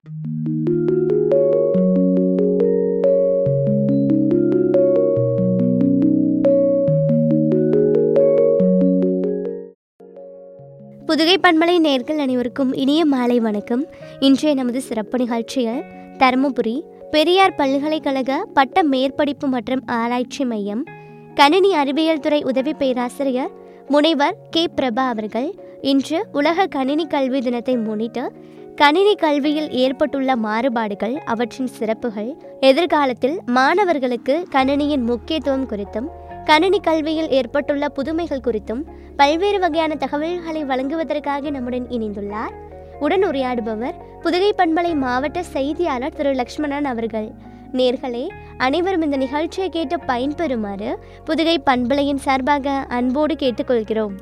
புதுகை பண்பலை நேர்கள் அனைவருக்கும் இனிய மாலை வணக்கம் இன்றைய நமது சிறப்பு நிகழ்ச்சியில் தருமபுரி பெரியார் பல்கலைக்கழக பட்ட மேற்படிப்பு மற்றும் ஆராய்ச்சி மையம் கணினி அறிவியல் துறை உதவி பேராசிரியர் முனைவர் கே பிரபா அவர்கள் இன்று உலக கணினி கல்வி தினத்தை முன்னிட்டு கணினி கல்வியில் ஏற்பட்டுள்ள மாறுபாடுகள் அவற்றின் சிறப்புகள் எதிர்காலத்தில் மாணவர்களுக்கு கணினியின் முக்கியத்துவம் குறித்தும் கணினி கல்வியில் ஏற்பட்டுள்ள புதுமைகள் குறித்தும் பல்வேறு வகையான தகவல்களை வழங்குவதற்காக நம்முடன் இணைந்துள்ளார் உடன் உரையாடுபவர் புதுகை பண்பலை மாவட்ட செய்தியாளர் திரு லக்ஷ்மணன் அவர்கள் நேர்களே அனைவரும் இந்த நிகழ்ச்சியை கேட்டு பயன்பெறுமாறு புதுகை பண்பலையின் சார்பாக அன்போடு கேட்டுக்கொள்கிறோம்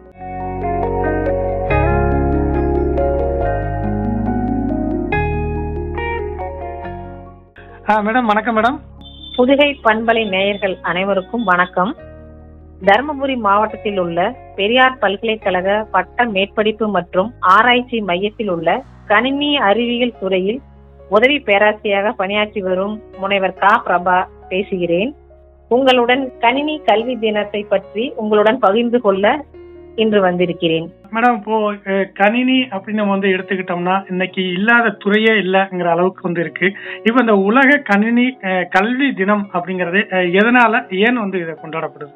ஆ மேடம் வணக்கம் மேடம் புதுகை பண்பலை நேயர்கள் அனைவருக்கும் வணக்கம் தருமபுரி மாவட்டத்தில் உள்ள பெரியார் பல்கலைக்கழக பட்ட மேற்படிப்பு மற்றும் ஆராய்ச்சி மையத்தில் உள்ள கணினி அறிவியல் துறையில் உதவி பேராசிரியராக பணியாற்றி வரும் முனைவர் கா பிரபா பேசுகிறேன் உங்களுடன் கணினி கல்வி தினத்தை பற்றி உங்களுடன் பகிர்ந்து கொள்ள இன்று வந்திருக்கிறேன் மேடம் இப்போ அஹ், கணினி அப்படின்னு நம்ம வந்து எடுத்துக்கிட்டோம்னா இன்னைக்கு இல்லாத துறையே இல்லைங்கிற அளவுக்கு வந்து இருக்கு இப்போ இந்த உலக கணினி அஹ், கல்வி தினம் அப்படிங்கிறது அஹ், எதனால ஏன் வந்து இதை கொண்டாடப்படுது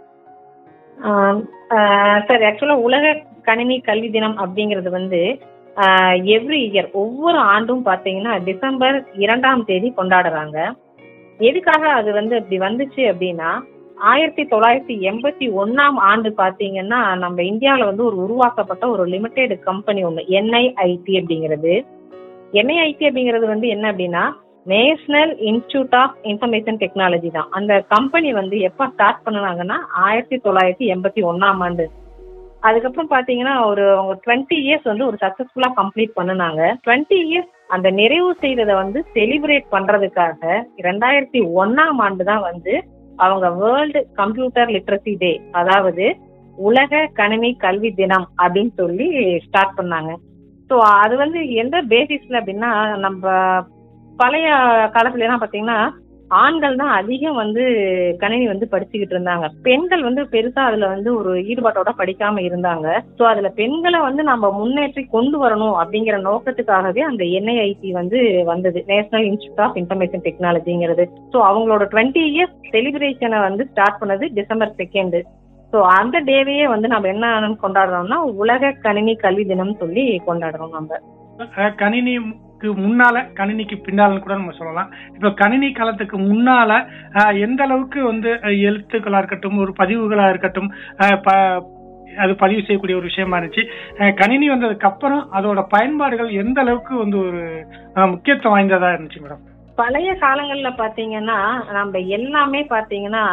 சார் ஆக்சுவலா உலக கணினி கல்வி தினம் அப்படிங்கிறது வந்து எவ்ரி இயர் ஒவ்வொரு ஆண்டும் பாத்தீங்கன்னா டிசம்பர் இரண்டாம் தேதி கொண்டாடுறாங்க எதுக்காக அது வந்து இப்படி வந்துச்சு அப்படின்னா ஆயிரத்தி தொள்ளாயிரத்தி எண்பத்தி ஒன்னாம் ஆண்டு பாத்தீங்கன்னா நம்ம இந்தியாவில் வந்து ஒரு உருவாக்கப்பட்ட ஒரு லிமிடெட் கம்பெனி ஒன்று என்ஐஐடி அப்படிங்கிறது என்ஐஐடி அப்படிங்கிறது வந்து என்ன அப்படின்னா national institute of information technology தான் அந்த கம்பெனி வந்து எப்போ ஸ்டார்ட் பண்ணுனாங்கன்னா ஆயிரத்தி தொள்ளாயிரத்தி எண்பத்தி ஒன்னாம் ஆண்டு அதுக்கப்புறம் பாத்தீங்கன்னா ஒரு அவங்க டுவெண்ட்டி இயர்ஸ் வந்து ஒரு சக்சஸ்ஃபுல்லா கம்ப்ளீட் பண்ணுனாங்க டுவெண்ட்டி இயர்ஸ் அந்த நிறைவு செய்ததை வந்து செலிப்ரேட் பண்றதுக்காக ரெண்டாயிரத்தி ஒன்னாம் ஆண்டு தான் வந்து அவங்க வேர்ல்டு கம்ப்யூட்டர் லிட்ரஸி டே அதாவது உலக கணினி கல்வி தினம் அப்படின்னு சொல்லி ஸ்டார்ட் பண்ணாங்க ஸோ அது வந்து எந்த பேசிஸ்ல அப்படின்னா நம்ம பழைய காலத்துல எல்லாம் பாத்தீங்கன்னா ஆண்கள் தான் அதிகம் வந்து கணினி வந்து படிச்சுக்கிட்டு இருந்தாங்க பெண்கள் வந்து பெருசா அதுல வந்து ஒரு ஈடுபாட்டோட படிக்காம இருந்தாங்க சோ அதுல பெண்களை வந்து நம்ம முன்னேற்றி கொண்டு வரணும் அப்படிங்கிற நோக்கத்துக்காகவே அந்த என்ஐஐடி வந்து வந்தது நேஷனல் இன்ஸ்டியூட் ஆஃப் இன்ஃபர்மேஷன் டெக்னாலஜிங்கிறது ஸோ அவங்களோட டுவெண்ட்டி இயர்ஸ் செலிப்ரேஷனை வந்து ஸ்டார்ட் பண்ணது டிசம்பர் செகண்ட் ஸோ அந்த டேவையே வந்து நம்ம என்ன கொண்டாடுறோம்னா உலக கணினி கல்வி தினம் சொல்லி கொண்டாடுறோம் நம்ம அஹ், கணினிக்கு முன்னால கணினிக்கு பின்னாலன்னு கூட நம்ம சொல்லலாம் இப்போ கணினி காலத்துக்கு முன்னால அஹ், எந்த அளவுக்கு வந்து அஹ், எழுத்துக்களா இருக்கட்டும் ஒரு பதிவுகளா இருக்கட்டும் அஹ், ப- அது பதிவு செய்யக்கூடிய ஒரு விஷயமா இருந்துச்சு அஹ், கணினி வந்ததுக்கு அப்புறம் அதோட பயன்பாடுகள் எந்த அளவுக்கு வந்து ஒரு அஹ், முக்கியத்துவம் வாய்ந்ததா இருந்துச்சு மேடம் பழைய காலங்கள்ல பாத்தீங்கன்னா நம்ம எல்லாமே பாத்தீங்கன்னா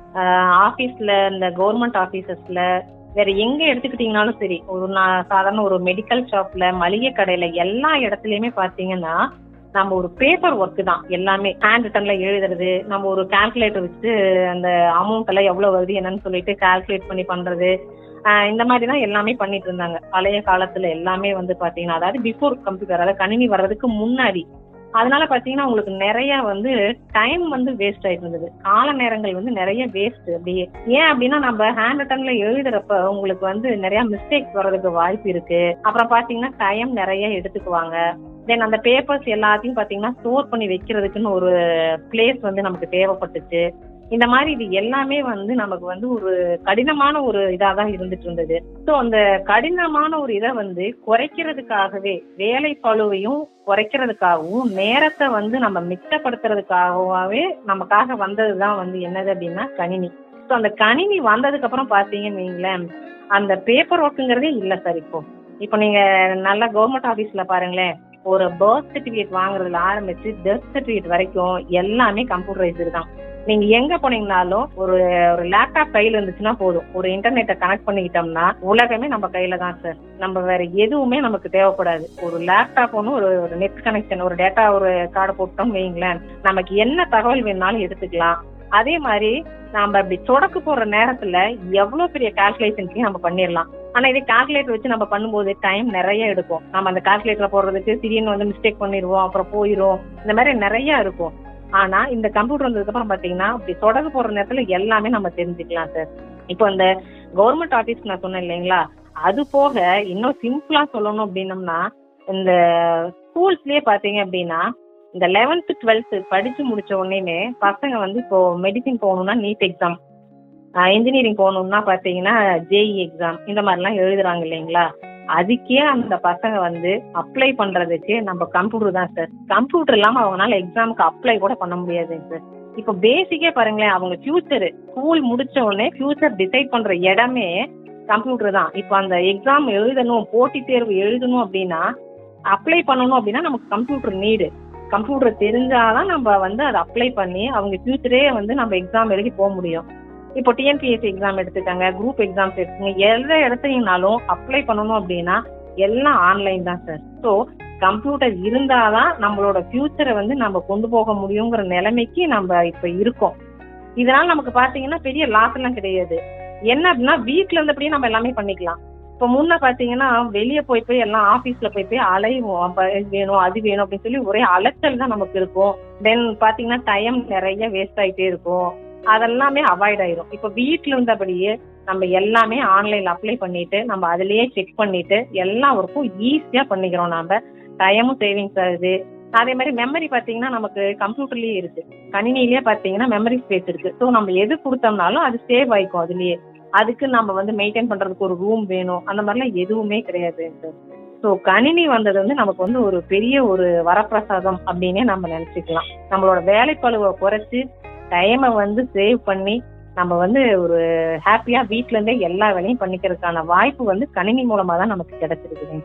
ஆபீஸ்ல இந்த கவர்மெண்ட் ஆபீசஸ்ல வேற எங்க எடுத்துக்கிட்டீங்கனாலும் சரி ஒரு நான் சாதாரண ஒரு மெடிக்கல் ஷாப்ல மளிகை கடையில எல்லா இடத்துலயுமே பாத்தீங்கன்னா நம்ம ஒரு பேப்பர் ஒர்க் தான் எல்லாமே ஹேண்ட் ரிட்டன்ல எழுதுறது நம்ம ஒரு கால்குலேட்டர் வச்சு அந்த அமௌண்ட் எல்லாம் எவ்வளவு வருது என்னன்னு சொல்லிட்டு கால்குலேட் பண்ணி பண்றது ஆஹ் இந்த மாதிரி தான் எல்லாமே பண்ணிட்டு இருந்தாங்க பழைய காலத்துல எல்லாமே வந்து பாத்தீங்கன்னா அதாவது பிஃபோர் கம்ப்யூட்டர் அதாவது கணினி வர்றதுக்கு முன்னாடி அதனால பாத்தீங்கன்னா உங்களுக்கு நிறைய வந்து டைம் வந்து வேஸ்ட் ஆயிட்டு இருந்தது கால நேரங்கள் வந்து நிறைய வேஸ்ட் அப்படியே ஏன் அப்படின்னா நம்ம ஹேண்ட் ரிட்டன்ல எழுதுறப்ப உங்களுக்கு வந்து நிறைய மிஸ்டேக்ஸ் வர்றதுக்கு வாய்ப்பு இருக்கு அப்புறம் பாத்தீங்கன்னா டைம் நிறைய எடுத்துக்குவாங்க தென் அந்த பேப்பர்ஸ் எல்லாத்தையும் பாத்தீங்கன்னா ஸ்டோர் பண்ணி வைக்கிறதுக்குன்னு ஒரு பிளேஸ் வந்து நமக்கு தேவைப்பட்டுச்சு இந்த மாதிரி இது எல்லாமே வந்து நமக்கு வந்து ஒரு கடினமான ஒரு இதா தான் இருந்துட்டு இருந்தது ஸோ அந்த கடினமான ஒரு இதை வந்து குறைக்கிறதுக்காகவே வேலை பளுவையும் குறைக்கிறதுக்காகவும் நேரத்தை வந்து நம்ம மிச்சப்படுத்துறதுக்காகவே நமக்காக வந்ததுதான் வந்து என்னது அப்படின்னா கணினி ஸோ அந்த கணினி வந்ததுக்கு அப்புறம் பாத்தீங்கன்னு வைங்களேன் அந்த பேப்பர் ஒர்க்குங்கிறதே இல்லை சார் இப்போ இப்போ நீங்க நல்ல கவர்மெண்ட் ஆபீஸ்ல பாருங்களேன் ஒரு பர்த் சர்டிபிகேட் வாங்குறதுல ஆரம்பிச்சு டெத் சர்டிபிகேட் வரைக்கும் எல்லாமே கம்ப்யூட்டரைஸ்டு தான் நீங்க எங்க போனீங்கனாலும் ஒரு ஒரு லேப்டாப் கையில இருந்துச்சுன்னா போதும் ஒரு இன்டர்நெட்டை கனெக்ட் பண்ணிக்கிட்டோம்னா உலகமே நம்ம கையில தான் சார் நம்ம வேற எதுவுமே நமக்கு தேவைப்படாது ஒரு லேப்டாப் ஒன்று ஒரு ஒரு நெட் கனெக்ஷன் ஒரு டேட்டா ஒரு கார்டு போட்டோம் வைங்களேன் நமக்கு என்ன தகவல் வேணாலும் எடுத்துக்கலாம் அதே மாதிரி நாம இப்படி சொடக்கு போடுற நேரத்துல எவ்வளவு பெரிய கால்குலேஷன்ஸையும் நம்ம பண்ணிடலாம் ஆனா இதே கால்குலேட்டர் வச்சு நம்ம பண்ணும்போது டைம் நிறைய எடுக்கும் நம்ம அந்த கால்குலேட்டர் போடுறதுக்கு திடீர்னு வந்து மிஸ்டேக் பண்ணிடுவோம் அப்புறம் போயிடும் இந்த மாதிரி நிறைய இருக்கும் ஆனா இந்த கம்ப்யூட்டர் வந்ததுக்கு அப்புறம் பாத்தீங்கன்னா இப்படி தொடர்பு போடுற நேரத்துல எல்லாமே நம்ம தெரிஞ்சுக்கலாம் சார் இப்போ இந்த கவர்மெண்ட் ஆபீஸ்க்கு நான் சொன்னேன் இல்லைங்களா அது போக இன்னும் சிம்பிளா சொல்லணும் அப்படின்னம்னா இந்த ஸ்கூல்ஸ்லயே பாத்தீங்க அப்படின்னா இந்த லெவன்த் டுவெல்த் படிச்சு முடிச்ச உடனேமே பசங்க வந்து இப்போ மெடிசின் போகணும்னா நீட் எக்ஸாம் இன்ஜினியரிங் போகணும்னா பாத்தீங்கன்னா ஜேஇ எக்ஸாம் இந்த மாதிரிலாம் எழுதுறாங்க இல்லைங்களா அதுக்கே அந்த பசங்க வந்து அப்ளை பண்றதுக்கு நம்ம கம்ப்யூட்டர் தான் சார் கம்ப்யூட்டர் இல்லாம அவங்களால எக்ஸாமுக்கு அப்ளை கூட பண்ண முடியாதுங்க சார் இப்போ பேசிக்கே பாருங்களேன் அவங்க ஃபியூச்சர் ஸ்கூல் முடிச்ச உடனே ஃபியூச்சர் டிசைட் பண்ற இடமே கம்ப்யூட்டர் தான் இப்போ அந்த எக்ஸாம் எழுதணும் போட்டித் தேர்வு எழுதணும் அப்படின்னா அப்ளை பண்ணணும் அப்படின்னா நமக்கு கம்ப்யூட்டர் நீடு கம்ப்யூட்டர் தெரிஞ்சாதான் நம்ம வந்து அதை அப்ளை பண்ணி அவங்க ஃபியூச்சரே வந்து நம்ம எக்ஸாம் எழுதி போக முடியும் இப்போ டிஎன்பிஎஸ்சி எக்ஸாம் எடுத்துக்கங்க குரூப் எக்ஸாம்ஸ் எடுத்துக்கங்க எந்த இடத்துலனாலும் அப்ளை பண்ணணும் அப்படின்னா எல்லாம் ஆன்லைன் தான் சார் ஸோ கம்ப்யூட்டர் இருந்தாதான் நம்மளோட ஃபியூச்சரை வந்து நம்ம கொண்டு போக முடியுங்கிற நிலைமைக்கு நம்ம இப்ப இருக்கோம் இதனால நமக்கு பாத்தீங்கன்னா பெரிய லாஸ் எல்லாம் கிடையாது என்ன அப்படின்னா வீட்ல இருந்தபடியே நம்ம எல்லாமே பண்ணிக்கலாம் இப்ப முன்ன பாத்தீங்கன்னா வெளிய போய் போய் எல்லாம் ஆபீஸ்ல போய் போய் அலைவோம் அப்ப இது வேணும் அது வேணும் அப்படின்னு சொல்லி ஒரே அலைச்சல் தான் நமக்கு இருக்கும் தென் பாத்தீங்கன்னா டைம் நிறைய வேஸ்ட் ஆயிட்டே இருக்கும் அதெல்லாமே அவாய்ட் ஆயிரும் இப்ப வீட்ல இருந்தபடியே நம்ம எல்லாமே ஆன்லைன்ல அப்ளை பண்ணிட்டு நம்ம அதுலயே செக் பண்ணிட்டு எல்லா ஒர்க்கும் ஈஸியா பண்ணிக்கிறோம் நாம டைமும் சேவிங்ஸ் ஆகுது அதே மாதிரி மெமரி பாத்தீங்கன்னா நமக்கு கம்ப்யூட்டர்லயே இருக்கு கணினிலேயே பாத்தீங்கன்னா மெமரி ஸ்பேஸ் இருக்கு ஸோ நம்ம எது கொடுத்தோம்னாலும் அது சேவ் ஆயிக்கும் அதுலயே அதுக்கு நம்ம வந்து மெயின்டைன் பண்றதுக்கு ஒரு ரூம் வேணும் அந்த மாதிரிலாம் எதுவுமே கிடையாது ஸோ கணினி வந்தது வந்து நமக்கு வந்து ஒரு பெரிய ஒரு வரப்பிரசாதம் அப்படின்னே நம்ம நினைச்சுக்கலாம் நம்மளோட வேலைப்பழுவை குறைச்சு டைமை வந்து சேவ் பண்ணி நம்ம வந்து ஒரு ஹாப்பியா வீட்ல இருந்தே எல்லா வேலையும் பண்ணிக்கிறதுக்கான வாய்ப்பு வந்து கணினி மூலமா தான் நமக்கு கிடைச்சிருக்குது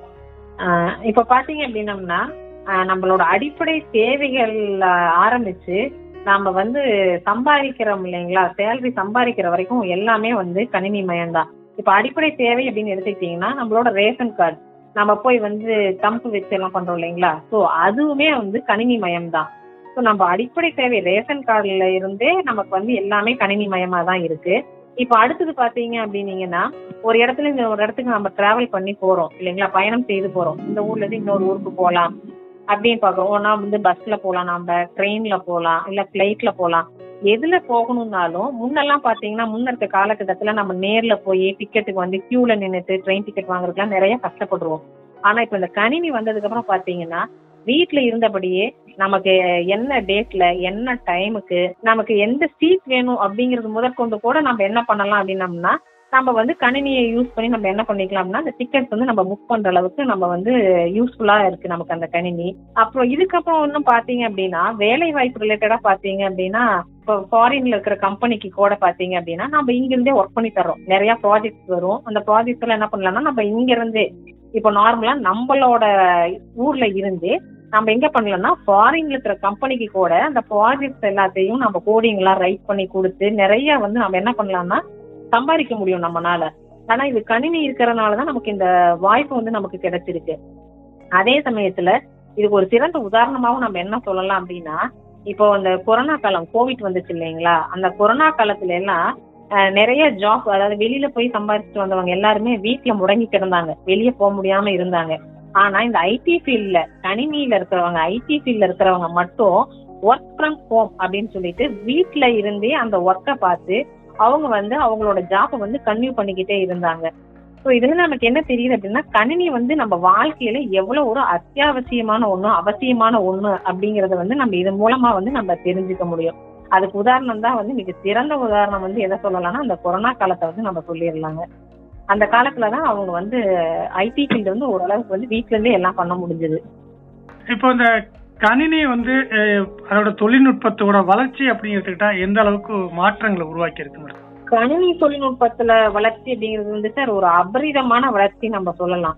ஆஹ் இப்ப பாத்தீங்க அப்படின்னம்னா ஆஹ் நம்மளோட அடிப்படை தேவைகள் ஆஹ் ஆரம்பிச்சு நாம வந்து சம்பாதிக்கிறோம் இல்லைங்களா சேலரி சம்பாதிக்கிற வரைக்கும் எல்லாமே வந்து கணினி மயம்தான் இப்ப அடிப்படை தேவை அப்படின்னு எடுத்துக்கிட்டீங்கன்னா நம்மளோட ரேஷன் கார்டு நம்ம போய் வந்து கம்பு வச்சு எல்லாம் பண்றோம் இல்லைங்களா சோ அதுவுமே வந்து கணினி மயம் தான் ஸோ நம்ம அடிப்படை தேவை ரேஷன் கார்டுல இருந்தே நமக்கு வந்து எல்லாமே கணினி மயமா தான் இருக்கு இப்போ அடுத்தது பாத்தீங்க அப்படின்னீங்கன்னா ஒரு இடத்துல இருந்து ஒரு இடத்துக்கு நம்ம டிராவல் பண்ணி போறோம் இல்லைங்களா பயணம் செய்து போறோம் இந்த ஊர்ல இருந்து இன்னொரு ஊருக்கு போகலாம் அப்படின்னு பாக்குறோம் ஒன்னா வந்து பஸ்ல போலாம் நம்ம ட்ரெயின்ல போலாம் இல்ல பிளைட்ல போலாம் எதுல போகணும்னாலும் முன்னெல்லாம் பாத்தீங்கன்னா முன்ன இருக்க காலகட்டத்துல நம்ம நேர்ல போய் டிக்கெட்டுக்கு வந்து கியூல நின்னுட்டு ட்ரெயின் டிக்கெட் வாங்குறதுக்குலாம் நிறைய கஷ்டப்படுவோம் ஆனா இப்ப இந்த கணினி வந்ததுக்கு அப்புறம் பாத்தீங்கன்னா வீட்ல இருந்தபடியே நமக்கு என்ன டேட்ல என்ன டைமுக்கு நமக்கு எந்த சீட் வேணும் அப்படிங்கறது முதற்கொண்டு கூட நம்ம என்ன பண்ணலாம் அப்படின்னம்னா நம்ம வந்து கணினியை யூஸ் பண்ணி நம்ம என்ன பண்ணிக்கலாம்னா அந்த டிக்கெட்ஸ் வந்து நம்ம புக் பண்ற அளவுக்கு நம்ம வந்து யூஸ்ஃபுல்லா இருக்கு நமக்கு அந்த கணினி அப்புறம் இதுக்கப்புறம் இன்னும் பாத்தீங்க அப்படின்னா வேலை வாய்ப்பு ரிலேட்டடா பாத்தீங்க அப்படின்னா இப்போ ஃபாரின்ல இருக்கிற கம்பெனிக்கு கூட பாத்தீங்க அப்படின்னா நம்ம இங்க இருந்தே ஒர்க் பண்ணி தர்றோம் நிறைய ப்ராஜெக்ட்ஸ் வரும் அந்த ப்ராஜெக்ட்ஸ் எல்லாம் என்ன பண்ணலாம்னா நம்ம இங்க இருந்தே இப்போ நார்மலா நம்மளோட ஊர்ல இருந்து நம்ம எங்க பண்ணலாம்னா ஃபாரின்ல இருக்கிற கம்பெனிக்கு கூட அந்த ப்ராஜெக்ட்ஸ் எல்லாத்தையும் நம்ம கோடிங் எல்லாம் ரைட் பண்ணி கொடுத்து நிறைய வந்து நம்ம என்ன பண்ணலாம்னா சம்பாதிக்க முடியும் நம்மனால ஆனா இது கணினி இருக்கிறதுனாலதான் நமக்கு இந்த வாய்ப்பு வந்து நமக்கு கிடைச்சிருக்கு அதே சமயத்துல இதுக்கு ஒரு சிறந்த உதாரணமாவும் நம்ம என்ன சொல்லலாம் அப்படின்னா இப்போ அந்த கொரோனா காலம் கோவிட் வந்துச்சு இல்லைங்களா அந்த கொரோனா காலத்துல எல்லாம் அஹ், நிறைய ஜாப் அதாவது வெளியில போய் சம்பாதிச்சுட்டு வந்தவங்க எல்லாருமே வீட்டுல முடங்கி கிடந்தாங்க வெளியே போக முடியாம இருந்தாங்க ஆனா இந்த ஐடி ஃபீல்ட்ல கணினியில இருக்கிறவங்க ஐடி ஃபீல்ட்ல இருக்கிறவங்க மட்டும் ஒர்க் ஃப்ரம் ஹோம் அப்படின்னு சொல்லிட்டு வீட்ல இருந்தே அந்த ஒர்க்கை பார்த்து அவங்க வந்து அவங்களோட ஜாப்பை வந்து கன்டினியூ பண்ணிக்கிட்டே இருந்தாங்க ஸோ இதுல நமக்கு என்ன தெரியுது அப்படின்னா கணினி வந்து நம்ம வாழ்க்கையில எவ்வளவு ஒரு அத்தியாவசியமான ஒண்ணு அவசியமான ஒண்ணு அப்படிங்கறத வந்து நம்ம இது மூலமா வந்து நம்ம தெரிஞ்சுக்க முடியும் அதுக்கு உதாரணம் தான் வந்து மிக சிறந்த உதாரணம் வந்து எதை சொல்லலாம்னா அந்த கொரோனா காலத்தை வந்து நம்ம சொல்லிடலாங்க அந்த காலத்துல தான் அவங்க வந்து ஐடி ஃபீல்டு வந்து ஓரளவுக்கு வந்து வீட்ல இருந்தே எல்லாம் பண்ண முடிஞ்சது இப்போ இந்த கணினி வந்து அஹ், அதோட தொழில்நுட்பத்தோட வளர்ச்சி அப்படின்னு எடுத்துக்கிட்டா எந்த அளவுக்கு மாற்றங்களை உருவாக்கி இருக்கு மேடம் கணினி தொழில்நுட்பத்துல வளர்ச்சி அப்படிங்கிறது வந்து சார் ஒரு அபரிதமான வளர்ச்சி நம்ம சொல்லலாம்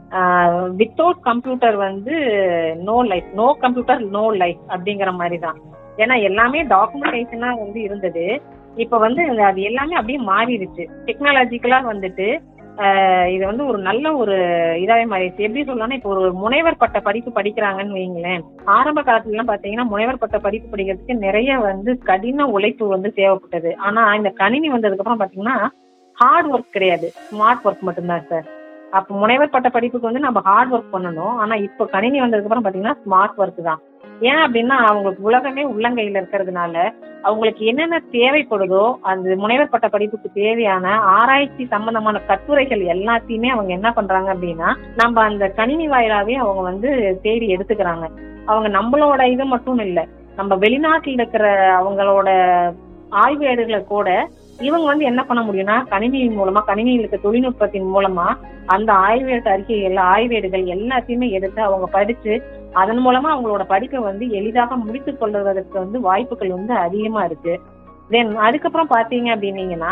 வித்தவுட் கம்ப்யூட்டர் வந்து no life no computer no life அப்படிங்கிற மாதிரி தான் ஏன்னா எல்லாமே டாக்குமெண்டேஷனா வந்து இருந்தது இப்ப வந்து அது எல்லாமே அப்படியே மாறிடுச்சு டெக்னாலஜிக்கலா வந்துட்டு ஆஹ் இது வந்து ஒரு நல்ல ஒரு இதாவே மாறிடுச்சு எப்படி சொல்லலாம்னா இப்போ ஒரு முனைவர் பட்ட படிப்பு படிக்கிறாங்கன்னு வைங்களேன் ஆரம்ப காலத்துல எல்லாம் பாத்தீங்கன்னா முனைவர் பட்ட படிப்பு படிக்கிறதுக்கு நிறைய வந்து கடின உழைப்பு வந்து தேவைப்பட்டது ஆனா இந்த கணினி வந்ததுக்கு அப்புறம் பாத்தீங்கன்னா ஹார்ட் ஒர்க் கிடையாது ஸ்மார்ட் ஒர்க் மட்டும்தான் சார் அப்போ முனைவர் பட்ட படிப்புக்கு வந்து நம்ம ஹார்ட் ஒர்க் பண்ணணும் ஆனா இப்போ கணினி வந்ததுக்கு அப்புறம் பாத்தீங்கன்னா ஸ்மார்ட் ஒர்க் தான் ஏன் அப்படின்னா அவங்களுக்கு உலகமே உள்ளங்கையில இருக்கிறதுனால அவங்களுக்கு என்னென்ன தேவைப்படுதோ அந்த முனைவர் பட்ட படிப்புக்கு தேவையான ஆராய்ச்சி சம்பந்தமான கட்டுரைகள் எல்லாத்தையுமே அவங்க என்ன பண்றாங்க அப்படின்னா நம்ம அந்த கணினி வாயிலாவே அவங்க வந்து தேடி எடுத்துக்கிறாங்க அவங்க நம்மளோட இது மட்டும் இல்ல நம்ம வெளிநாட்டில் இருக்கிற அவங்களோட ஆய்வேடுகளை கூட இவங்க வந்து என்ன பண்ண முடியும்னா கணினியின் மூலமா கணினியில் இருக்க தொழில்நுட்பத்தின் மூலமா அந்த ஆய்வேடு அறிக்கைகள் ஆய்வேடுகள் எல்லாத்தையுமே எடுத்து அவங்க படிச்சு அதன் மூலமா அவங்களோட படிப்பை வந்து எளிதாக முடித்துக் கொள்வதற்கு வந்து வாய்ப்புகள் வந்து அதிகமா இருக்கு தென் அதுக்கப்புறம் பாத்தீங்க அப்படின்னீங்கன்னா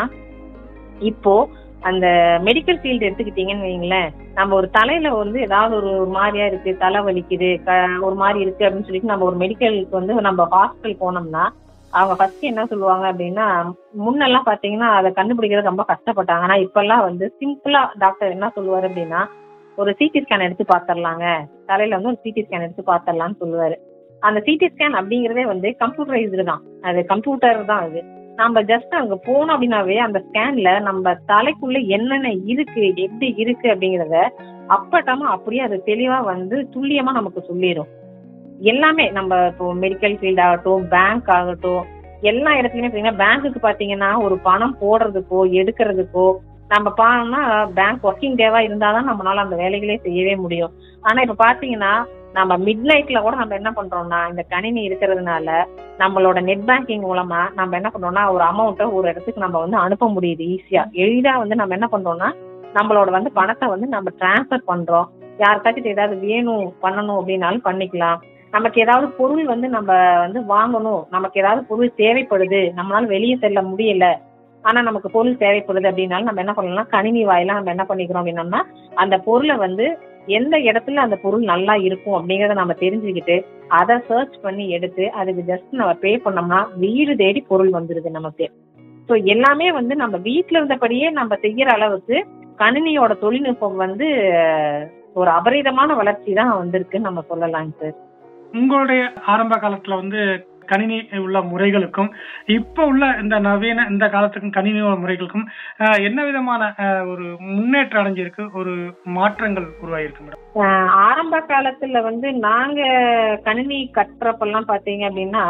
இப்போ அந்த மெடிக்கல் ஃபீல்டு எடுத்துக்கிட்டீங்கன்னு வைங்களேன் நம்ம ஒரு தலையில வந்து ஏதாவது ஒரு ஒரு மாதிரியா இருக்கு தலை வலிக்குது க- ஒரு மாதிரி இருக்கு அப்படின்னு சொல்லிட்டு நம்ம ஒரு மெடிக்கலுக்கு வந்து நம்ம ஹாஸ்பிட்டல் போனோம்னா அவங்க ஃபர்ஸ்ட் என்ன சொல்லுவாங்க அப்படின்னா முன்னெல்லாம் பாத்தீங்கன்னா அதை கண்டுபிடிக்கிறது ரொம்ப கஷ்டப்பட்டாங்க ஆனா இப்பெல்லாம் வந்து சிம்பிளா டாக்டர் என்ன சொல்லுவாரு அப்படின்னா ஒரு சிடி ஸ்கேன் எடுத்து பாத்திரலாங்க தலையில வந்து ஒரு சிடி ஸ்கேன் எடுத்து பாத்திரலாம்னு சொல்லுவாரு அந்த சிடி ஸ்கேன் அப்படிங்கறதே வந்து கம்ப்யூட்டரைஸ்டு தான் அது கம்ப்யூட்டர் தான் அது நம்ம ஜஸ்ட் அங்க போனோம் அப்படின்னாவே அந்த ஸ்கேன்ல நம்ம தலைக்குள்ள என்னென்ன இருக்கு எப்படி இருக்கு அப்படிங்கறத அப்பட்டமா அப்படியே அது தெளிவா வந்து துல்லியமா நமக்கு சொல்லிடும் எல்லாமே நம்ம இப்போ மெடிக்கல் ஃபீல்ட் ஆகட்டும் பேங்க் ஆகட்டும் எல்லா இடத்துலயுமே பாத்தீங்கன்னா பேங்க்குக்கு பாத்தீங்கன்னா ஒரு பணம் போடுறதுக்கோ எடுக்கிறதுக்கோ நம்ம பாத்தோம்னா பேங்க் ஒர்க்கிங் டேவா இருந்தாதான் நம்மளால அந்த வேலைகளே செய்யவே முடியும் ஆனா இப்ப பாத்தீங்கன்னா நம்ம மிட் நைட்ல கூட நம்ம என்ன பண்றோம்னா இந்த கணினி இருக்கிறதுனால நம்மளோட நெட் பேங்கிங் மூலமா நம்ம என்ன பண்றோம்னா ஒரு அமௌண்ட்டை ஒரு இடத்துக்கு நம்ம வந்து அனுப்ப முடியுது ஈஸியா எளிதா வந்து நம்ம என்ன பண்றோம்னா நம்மளோட வந்து பணத்தை வந்து நம்ம டிரான்ஸ்ஃபர் பண்றோம் யாருக்காச்சும் ஏதாவது வேணும் பண்ணணும் அப்படின்னாலும் பண்ணிக்கலாம் நமக்கு ஏதாவது பொருள் வந்து நம்ம வந்து வாங்கணும் நமக்கு ஏதாவது பொருள் தேவைப்படுது நம்மளால வெளியே செல்ல முடியல ஆனா நமக்கு பொருள் தேவைப்படுது அப்படின்னாலும் நம்ம என்ன பண்ணலாம் கணினி வாயிலா நம்ம என்ன பண்ணிக்கிறோம் அப்படின்னம்னா அந்த பொருளை வந்து எந்த இடத்துல அந்த பொருள் நல்லா இருக்கும் அப்படிங்கறத நம்ம தெரிஞ்சுக்கிட்டு அதை சர்ச் பண்ணி எடுத்து அதுக்கு ஜஸ்ட் நம்ம பே பண்ணோம்னா வீடு தேடி பொருள் வந்துருது நமக்கு ஸோ எல்லாமே வந்து நம்ம வீட்ல இருந்தபடியே நம்ம செய்யற அளவுக்கு கணினியோட தொழில்நுட்பம் வந்து அஹ், ஒரு அபரிதமான வளர்ச்சி தான் வந்திருக்குன்னு நம்ம சொல்லலாங்க சார் உங்களுடைய ஆரம்ப காலத்துல வந்து கணினி உள்ள முறைகளுக்கும் இப்ப உள்ள இந்த நவீன இந்த காலத்துக்கும் கணினி உள்ள முறைகளுக்கும் அஹ், என்ன விதமான அஹ், ஒரு முன்னேற்றம் அடைஞ்சிருக்கு ஒரு மாற்றங்கள் உருவாயிருக்கு மேடம் ஆஹ் ஆரம்ப காலத்துல வந்து நாங்க கணினி கட்டுறப்பெல்லாம் பாத்தீங்க அப்படின்னா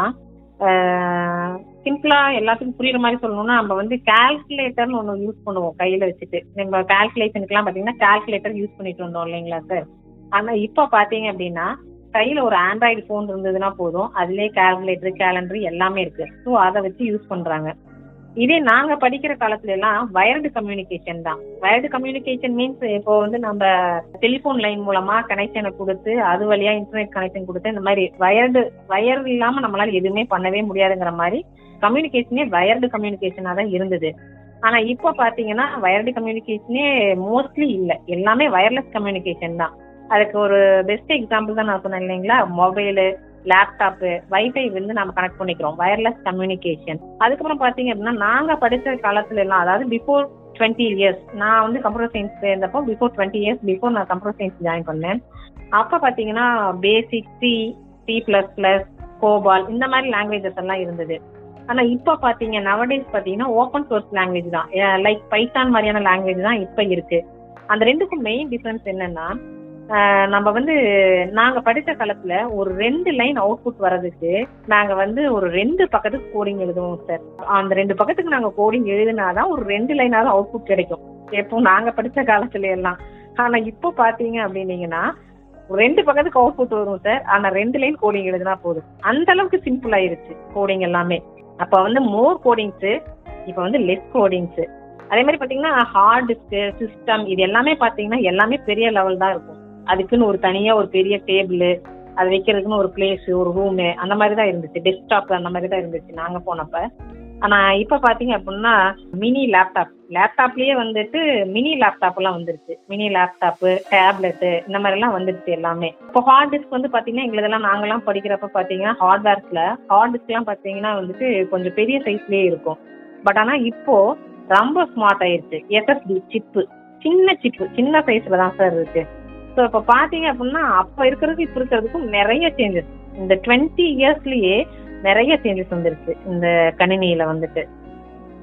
சிம்பிளா எல்லாத்துக்கும் புரியுற மாதிரி சொல்லணும்னா நம்ம வந்து கால்குலேட்டர்னு ஒண்ணு யூஸ் பண்ணுவோம் கையில வச்சுட்டு நம்ம கால்குலேஷனுக்குலாம் பாத்தீங்கன்னா கால்குலேட்டர் யூஸ் பண்ணிட்டு இருந்தோம் இல்லைங்களா சார் ஆனா இப்ப பாத்தீங்க அப்படின்னா கையில ஒரு ஆண்ட்ராய்டு போன் இருந்ததுன்னா போதும் அதுலயே கால்குலேட்டர் கேலண்டர் எல்லாமே இருக்கு ஸோ அதை வச்சு யூஸ் பண்றாங்க இதே நாங்க படிக்கிற காலத்துல எல்லாம் வயர்டு கம்யூனிகேஷன் தான் வயர்டு கம்யூனிகேஷன் மீன்ஸ் இப்போ வந்து நம்ம டெலிபோன் லைன் மூலமா கனெக்ஷனை கொடுத்து அது வழியா இன்டர்நெட் கனெக்ஷன் கொடுத்து இந்த மாதிரி வயர்டு வயர் இல்லாம நம்மளால எதுவுமே பண்ணவே முடியாதுங்கிற மாதிரி கம்யூனிகேஷனே வயர்டு கம்யூனிகேஷனா தான் இருந்தது ஆனா இப்போ பாத்தீங்கன்னா வயர்டு கம்யூனிகேஷனே மோஸ்ட்லி இல்ல எல்லாமே வயர்லெஸ் கம்யூனிகேஷன் தான் அதுக்கு ஒரு பெஸ்ட் எக்ஸாம்பிள் தான் நான் சொன்னேன் இல்லைங்களா மொபைலு லேப்டாப்பு வைஃபை வந்து நம்ம கனெக்ட் பண்ணிக்கிறோம் வயர்லெஸ் கம்யூனிகேஷன் அதுக்கப்புறம் பாத்தீங்க அப்படின்னா நாங்க படிச்ச காலத்துல எல்லாம் அதாவது பிஃபோர் டுவெண்ட்டி இயர்ஸ் நான் வந்து கம்ப்யூட்டர் சயின்ஸ் சேர்ந்தப்போ பிஃபோர் டுவெண்ட்டி இயர்ஸ் பிஃபோர் நான் கம்ப்யூட்டர் சயின்ஸ் ஜாயின் பண்ணேன் அப்ப பாத்தீங்கன்னா basic C C plus plus COBOL இந்த மாதிரி லாங்குவேஜஸ் எல்லாம் இருந்தது ஆனா இப்ப பாத்தீங்க நவடேஸ் பாத்தீங்கன்னா ஓப்பன் சோர்ஸ் லாங்குவேஜ் தான் லைக் பைத்தான் மாதிரியான லாங்குவேஜ் தான் இப்ப இருக்கு அந்த ரெண்டுக்கும் மெயின் டிஃபரன்ஸ் என்னன்னா ஆஹ் நம்ம வந்து நாங்க படிச்ச காலத்துல ஒரு ரெண்டு லைன் அவுட்புட் வர்றதுக்கு நாங்க வந்து ஒரு ரெண்டு பக்கத்துக்கு கோடிங் எழுதுவோம் சார் அந்த ரெண்டு பக்கத்துக்கு நாங்க கோடிங் எழுதினாதான் ஒரு ரெண்டு லைனாவது அவுட்புட் கிடைக்கும் எப்போ நாங்க படிச்ச காலத்துல எல்லாம் ஆனா இப்போ பாத்தீங்க அப்படின்னீங்கன்னா ரெண்டு பக்கத்துக்கு அவுட்புட் வரும் சார் ஆனா ரெண்டு லைன் கோடிங் எழுதினா போதும் அந்த அளவுக்கு சிம்பிள் ஆயிருச்சு கோடிங் எல்லாமே அப்ப வந்து மோர் கோடிங்ஸ் இப்ப வந்து லெஸ் கோடிங்ஸ் அதே மாதிரி பாத்தீங்கன்னா ஹார்ட் டிஸ்க் சிஸ்டம் இது எல்லாமே பாத்தீங்கன்னா எல்லாமே பெரிய லெவல் தான் இருக்கும் அதுக்குன்னு ஒரு தனியா ஒரு பெரிய டேபிள் அது வைக்கிறதுக்குன்னு ஒரு பிளேஸ் ஒரு ரூமு அந்த மாதிரி தான் இருந்துச்சு டெஸ்க்டாப் அந்த மாதிரி தான் இருந்துச்சு நாங்க போனப்ப ஆனா இப்ப பாத்தீங்க அப்படின்னா மினி லேப்டாப் லேப்டாப்லயே வந்துட்டு மினி லேப்டாப் எல்லாம் வந்துருச்சு மினி லேப்டாப் டேப்லெட் இந்த மாதிரி எல்லாம் வந்துருச்சு எல்லாமே இப்போ ஹார்ட் டிஸ்க் வந்து பாத்தீங்கன்னா எங்களுதெல்லாம் நாங்கெல்லாம் படிக்கிறப்ப பாத்தீங்கன்னா ஹார்ட்வேர்ஸ்ல ஹார்ட் டிஸ்க் எல்லாம் பாத்தீங்கன்னா வந்துட்டு கொஞ்சம் பெரிய சைஸ்லயே இருக்கும் பட் ஆனா இப்போ ரொம்ப ஸ்மார்ட் ஆயிருச்சு எஸ்எஸ்டி சிப்பு சின்ன சிப்பு சின்ன சைஸ்ல தான் சார் இருக்கு ஸோ இப்போ பாத்தீங்க அப்படின்னா அப்ப இருக்கிறதுக்கு இப்ப இருக்கிறதுக்கும் நிறைய சேஞ்சஸ் இந்த டுவெண்ட்டி இயர்ஸ்லயே நிறைய சேஞ்சஸ் வந்துருச்சு இந்த கணினியில வந்துட்டு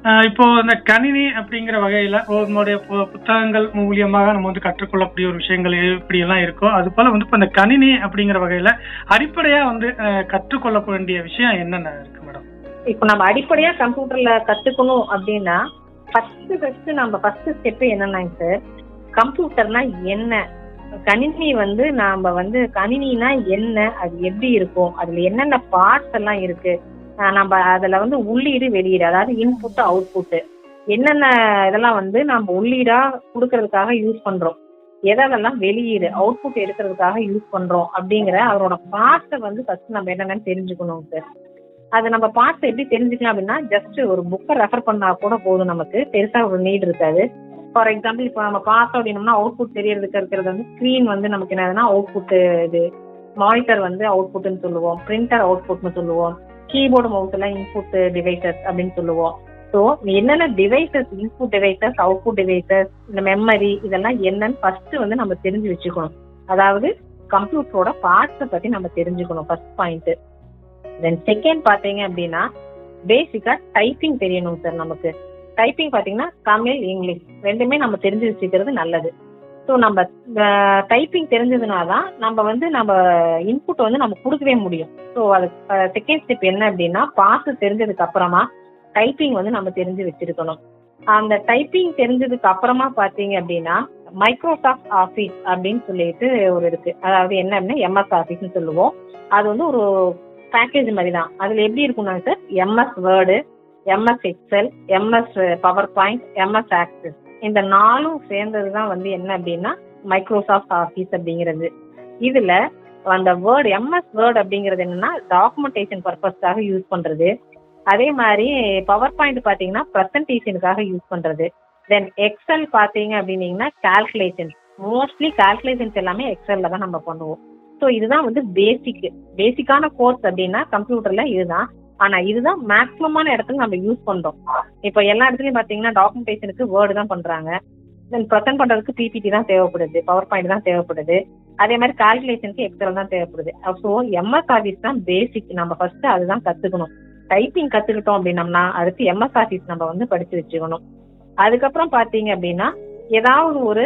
ஆஹ் இப்போ இந்த கணினி அப்படிங்கிற வகையில நம்மளுடைய பு- புத்தகங்கள் மூலியமாக நம்ம வந்து கற்றுக்கொள்ளக்கூடிய ஒரு விஷயங்கள் இப்படி எல்லாம் இருக்கோ அது போல வந்து இப்போ இந்த கணினி அப்படிங்கிற வகையில அடிப்படையா வந்து ஆஹ் கற்றுக்கொள்ள வேண்டிய விஷயம் என்னென்ன இருக்கு மேடம் இப்போ நம்ம அடிப்படையா கம்ப்யூட்டர்ல கத்துக்கணும் அப்படின்னா ஃபர்ஸ்ட் ஃபர்ஸ்ட் நம்ம ஃபர்ஸ்ட் ஸ்டெப் என்னன்னாங்க சார் கம்ப்யூட்டர்னா என்ன கணினி வந்து நாம வந்து கணினினா என்ன அது எப்படி இருக்கும் அதுல என்னென்ன பார்ட்ஸ் எல்லாம் இருக்கு ஆஹ் நம்ம அதுல வந்து உள்ளீடு வெளியீடு அதாவது இன்புட் அவுட்புட் என்னென்ன இதெல்லாம் வந்து நம்ம உள்ளீடா கொடுக்கறதுக்காக யூஸ் பண்றோம் எதெல்லாம் வெளியீடு அவுட்புட் எடுக்கிறதுக்காக யூஸ் பண்றோம் அப்படிங்கிற அவரோட பார்ட்ஸை வந்து ஃபர்ஸ்ட் நம்ம என்னென்னு தெரிஞ்சுக்கணும் சார் அது நம்ம பார்ட்ஸ் எப்படி தெரிஞ்சுக்கலாம் அப்படின்னா ஜஸ்ட் ஒரு புக்கை ரெஃபர் பண்ணா கூட போதும் நமக்கு பெருசா ஒரு நீட் இருக்காது ஃபார் எக்ஸாம்பிள் இப்போ நம்ம பார்த்தோம் அப்படின்னோம்னா அவுட்புட் தெரியறதுக்கு இருக்கிறது வந்து ஸ்க்ரீன் வந்து நமக்கு என்னதுன்னா அவுட்புட் இது மானிட்டர் வந்து அவுட்புட்னு சொல்லுவோம் பிரிண்டர் அவுட்புட்னு சொல்லுவோம் கீபோர்டு மவுஸ் எல்லாம் இன்புட் டிவைசஸ் அப்படின்னு சொல்லுவோம் ஸோ என்னென்ன devices input devices output devices இந்த மெமரி இதெல்லாம் என்னன்னு ஃபர்ஸ்ட் வந்து நம்ம தெரிஞ்சு வச்சுக்கணும் அதாவது கம்ப்யூட்டரோட பார்ட்ஸை பத்தி நம்ம தெரிஞ்சுக்கணும் ஃபர்ஸ்ட் பாயிண்ட் தென் செகண்ட் பாத்தீங்க அப்படின்னா பேசிக்கா டைப்பிங் தெரியணும் சார் நமக்கு டைப்பிங் பாத்தீங்கன்னா தமிழ் இங்கிலீஷ் ரெண்டுமே நம்ம தெரிஞ்சு வச்சுக்கிறது நல்லது ஸோ நம்ம டைப்பிங் தெரிஞ்சதுனால தான் நம்ம வந்து நம்ம இன்புட் வந்து நம்ம கொடுக்கவே முடியும் ஸோ அது செகண்ட் ஸ்டெப் என்ன அப்படின்னா பார்த்து தெரிஞ்சதுக்கு அப்புறமா டைப்பிங் வந்து நம்ம தெரிஞ்சு வச்சிருக்கணும் அந்த டைப்பிங் தெரிஞ்சதுக்கு அப்புறமா பாத்தீங்க அப்படின்னா மைக்ரோசாஃப்ட் ஆஃபீஸ் அப்படின்னு சொல்லிட்டு ஒரு இருக்கு அதாவது என்ன அப்படின்னா எம்எஸ் ஆஃபீஸ்னு சொல்லுவோம் அது வந்து ஒரு பேக்கேஜ் மாதிரி தான் அதுல எப்படி இருக்கும்னா sir MS Word MS Excel MS PowerPoint MS Access இந்த நாலும் சேர்ந்தது தான் வந்து என்ன அப்படின்னா மைக்ரோசாஃப்ட் ஆஃபீஸ் அப்படிங்கிறது இதுல அந்த வேர்டு எம்எஸ் வேர்டு அப்படிங்கிறது என்னன்னா டாக்குமெண்டேஷன் பர்பஸ்க்காக யூஸ் பண்றது அதே மாதிரி பவர் பாயிண்ட் பாத்தீங்கன்னா ப்ரெசன்டேஷனுக்காக யூஸ் பண்றது தென் எக்ஸல் பாத்தீங்க அப்படின்னீங்கன்னா கால்குலேஷன் மோஸ்ட்லி கால்குலேஷன்ஸ் எல்லாமே எக்ஸல்ல தான் நம்ம பண்ணுவோம் ஸோ இதுதான் வந்து பேசிக் பேசிக்கான கோர்ஸ் அப்படின்னா கம்ப்யூட்டர்ல இதுதான் ஆனா இதுதான் மேக்ஸிமமான இடத்துல நம்ம யூஸ் பண்றோம் இப்போ எல்லா இடத்துலயும் பாத்தீங்கன்னா டாக்குமெண்டேஷனுக்கு வேர்டு தான் பண்றாங்க தென் ப்ரெசென்ட் பண்றதுக்கு பிபிடி தான் தேவைப்படுது பவர் பாயிண்ட் தான் தேவைப்படுது அதே மாதிரி கால்குலேஷனுக்கு எக்ஸல் தான் தேவைப்படுது ஸோ எம்எஸ் ஆஃபீஸ் தான் பேசிக் நம்ம ஃபர்ஸ்ட் அதுதான் கத்துக்கணும் டைப்பிங் கத்துக்கிட்டோம் அப்படின்னம்னா அடுத்து எம்எஸ் ஆஃபீஸ் நம்ம வந்து படிச்சு வச்சுக்கணும் அதுக்கப்புறம் பாத்தீங்க அப்படின்னா ஏதாவது ஒரு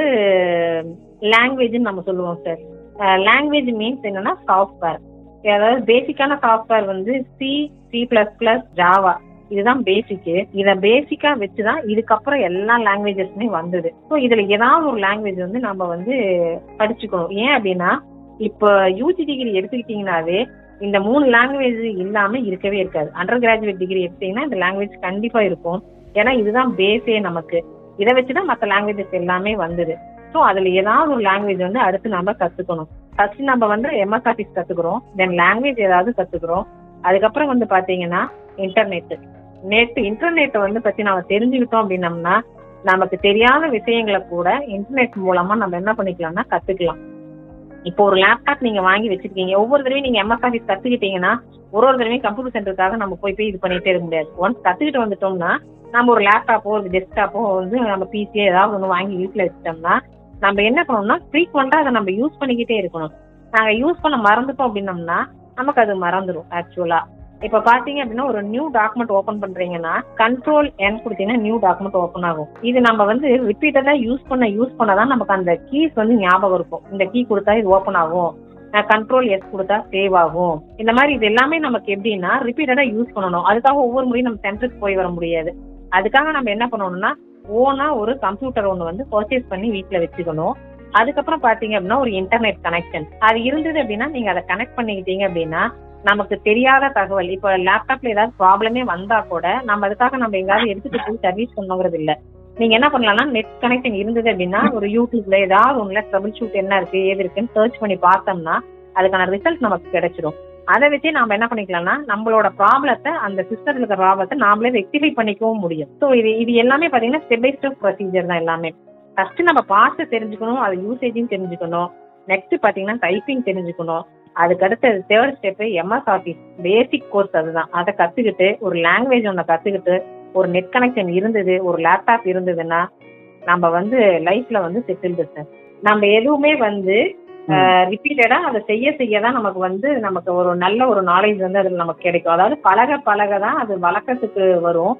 லாங்குவேஜ்னு நம்ம சொல்லுவோம் சார் லாங்குவேஜ் மீன்ஸ் என்னன்னா சாஃப்ட்வேர் அதாவது பேசிக்கான சாஃப்ட்வேர் வந்து C C plus plus Java இதுதான் பேசிக் இத பேசிக்கா வச்சுதான் இதுக்கப்புறம் எல்லா லாங்குவேஜஸ்மே வந்தது ஸோ இதுல ஏதாவது ஒரு லாங்குவேஜ் வந்து நம்ம வந்து படிச்சுக்கணும் ஏன் அப்படின்னா இப்போ யூஜி டிகிரி எடுத்துக்கிட்டீங்கன்னாவே இந்த மூணு லாங்குவேஜ் இல்லாம இருக்கவே இருக்காது அண்டர் கிராஜுவேட் டிகிரி எடுத்தீங்கன்னா இந்த லாங்குவேஜ் கண்டிப்பா இருக்கும் ஏன்னா இதுதான் பேஸே நமக்கு இதை வச்சுதான் மற்ற லாங்குவேஜஸ் எல்லாமே வந்தது ஸோ அதுல ஏதாவது ஒரு லாங்குவேஜ் வந்து அடுத்து நம்ம கத்துக்கணும் ஃபர்ஸ்ட் நம்ம வந்து எம்எஸ் ஆஃபீஸ் கத்துக்கிறோம் தென் லாங்குவேஜ் ஏதாவது கத்துக்கிறோம் அதுக்கப்புறம் வந்து பாத்தீங்கன்னா இன்டர்நெட் நெட் இன்டர்நெட் வந்து பத்தி நாம தெரிஞ்சுக்கிட்டோம் அப்படின்னம்னா நமக்கு தெரியாத விஷயங்களை கூட இன்டர்நெட் மூலமா நம்ம என்ன பண்ணிக்கலாம்னா கத்துக்கலாம் இப்போ ஒரு லேப்டாப் நீங்க வாங்கி வச்சிருக்கீங்க ஒவ்வொரு தடவையும் நீங்க எம்எஸ் ஆஃபீஸ் கத்துக்கிட்டீங்கன்னா ஒரு ஒரு தடவையும் கம்ப்யூட்டர் சென்டருக்காக நம்ம போய் போய் இது பண்ணிட்டே இருக்க முடியாது ஒன்ஸ் கத்துக்கிட்டு வந்துட்டோம்னா நம்ம ஒரு லேப்டாப்போ ஒரு டெஸ்க்டாப்போ வந்து நம்ம பிசியோ ஏதாவது ஒன்று வாங்கி வீட்டில் வச்சிட்டோம்னா நம்ம என்ன பண்ணணும்னா ஃப்ரீக்வெண்டா அதை நம்ம யூஸ் பண்ணிக்கிட்டே இருக்கணும் நாங்க யூஸ் பண்ண மறந்துட்டோம் அப்படின்னம்னா நமக்கு அது மறந்துடும் ஆக்சுவலா இப்ப பாத்தீங்க அப்படின்னா ஒரு நியூ டாக்குமெண்ட் ஓபன் பண்றீங்கன்னா கண்ட்ரோல் என் கொடுத்தீங்கன்னா நியூ டாக்குமெண்ட் ஓபன் ஆகும் இது நம்ம வந்து ரிப்பீட்டடா யூஸ் பண்ண யூஸ் பண்ணதான் நமக்கு அந்த கீஸ் வந்து ஞாபகம் இருக்கும் இந்த கீ கொடுத்தா இது ஓபன் ஆகும் கண்ட்ரோல் எஸ் கொடுத்தா சேவ் ஆகும் இந்த மாதிரி இது எல்லாமே நமக்கு எப்படின்னா ரிப்பீட்டடா யூஸ் பண்ணணும் அதுக்காக ஒவ்வொரு முறையும் நம்ம சென்டருக்கு போய் வர முடியாது அதுக்காக நம்ம என்ன பண்ணணும்னா ஓனா ஒரு கம்ப்யூட்டர் ஒன்று வந்து பர்ச்சேஸ் பண்ணி வீட்டில் வச்சுக்கணும் அதுக்கப்புறம் பாத்தீங்க அப்படின்னா ஒரு இன்டர்நெட் கனெக்ஷன் அது இருந்தது அப்படின்னா நீங்க அதை கனெக்ட் பண்ணிக்கிட்டீங்க அப்படின்னா நமக்கு தெரியாத தகவல் இப்போ லேப்டாப்ல ஏதாவது ப்ராப்ளமே வந்தா கூட நம்ம அதுக்காக நம்ம எங்காவது எடுத்துட்டு போய் சர்வீஸ் பண்ணுங்கிறது இல்ல நீங்க என்ன பண்ணலாம்னா நெட் கனெக்ஷன் இருந்தது அப்படின்னா ஒரு யூடியூப்ல ஏதாவது ஒண்ணுல ட்ரபிள் ஷூட் என்ன இருக்கு ஏது இருக்குன்னு சர்ச் பண்ணி பார்த்தோம்னா அதுக்கான ரிசல்ட் நமக்கு கிடைச்சிடும் அதை வச்சே நாம என்ன பண்ணிக்கலாம்னா நம்மளோட ப்ராப்ளத்தை அந்த சிஸ்டத்துல இருக்கிற ப்ராப்ளத்தை நாமளே ரெக்டிஃபை பண்ணிக்கவும் முடியும் ஸோ இது இது எல்லாமே பாத்தீங்கன்னா ஸ்டெப் பை ஸ்டெப் ப்ரொசீஜர் தான் எல்லாமே ஃபர்ஸ்ட் நம்ம பார்த்து தெரிஞ்சுக்கணும் அது யூசேஜையும் தெரிஞ்சுக்கணும் நெக்ஸ்ட் பாத்தீங்கன்னா டைப்பிங் தெரிஞ்சுக்கணும் அதுக்கு அடுத்து third step MS Office basic course அதுதான் அதை கத்துக்கிட்டு ஒரு லாங்குவேஜ் ஒன்று கத்துக்கிட்டு ஒரு நெட் கனெக்ஷன் இருந்தது ஒரு லேப்டாப் இருந்ததுன்னா நம்ம வந்து லைஃப்ல வந்து செட்டில்டு சார் நம்ம எதுவுமே வந்து ரிப்பீட்டடா அதை செய்ய செய்ய தான் நமக்கு வந்து நமக்கு ஒரு நல்ல ஒரு நாலேஜ் வந்து அதுல நமக்கு கிடைக்கும் அதாவது பழக பழக தான் அது வழக்கத்துக்கு வரும்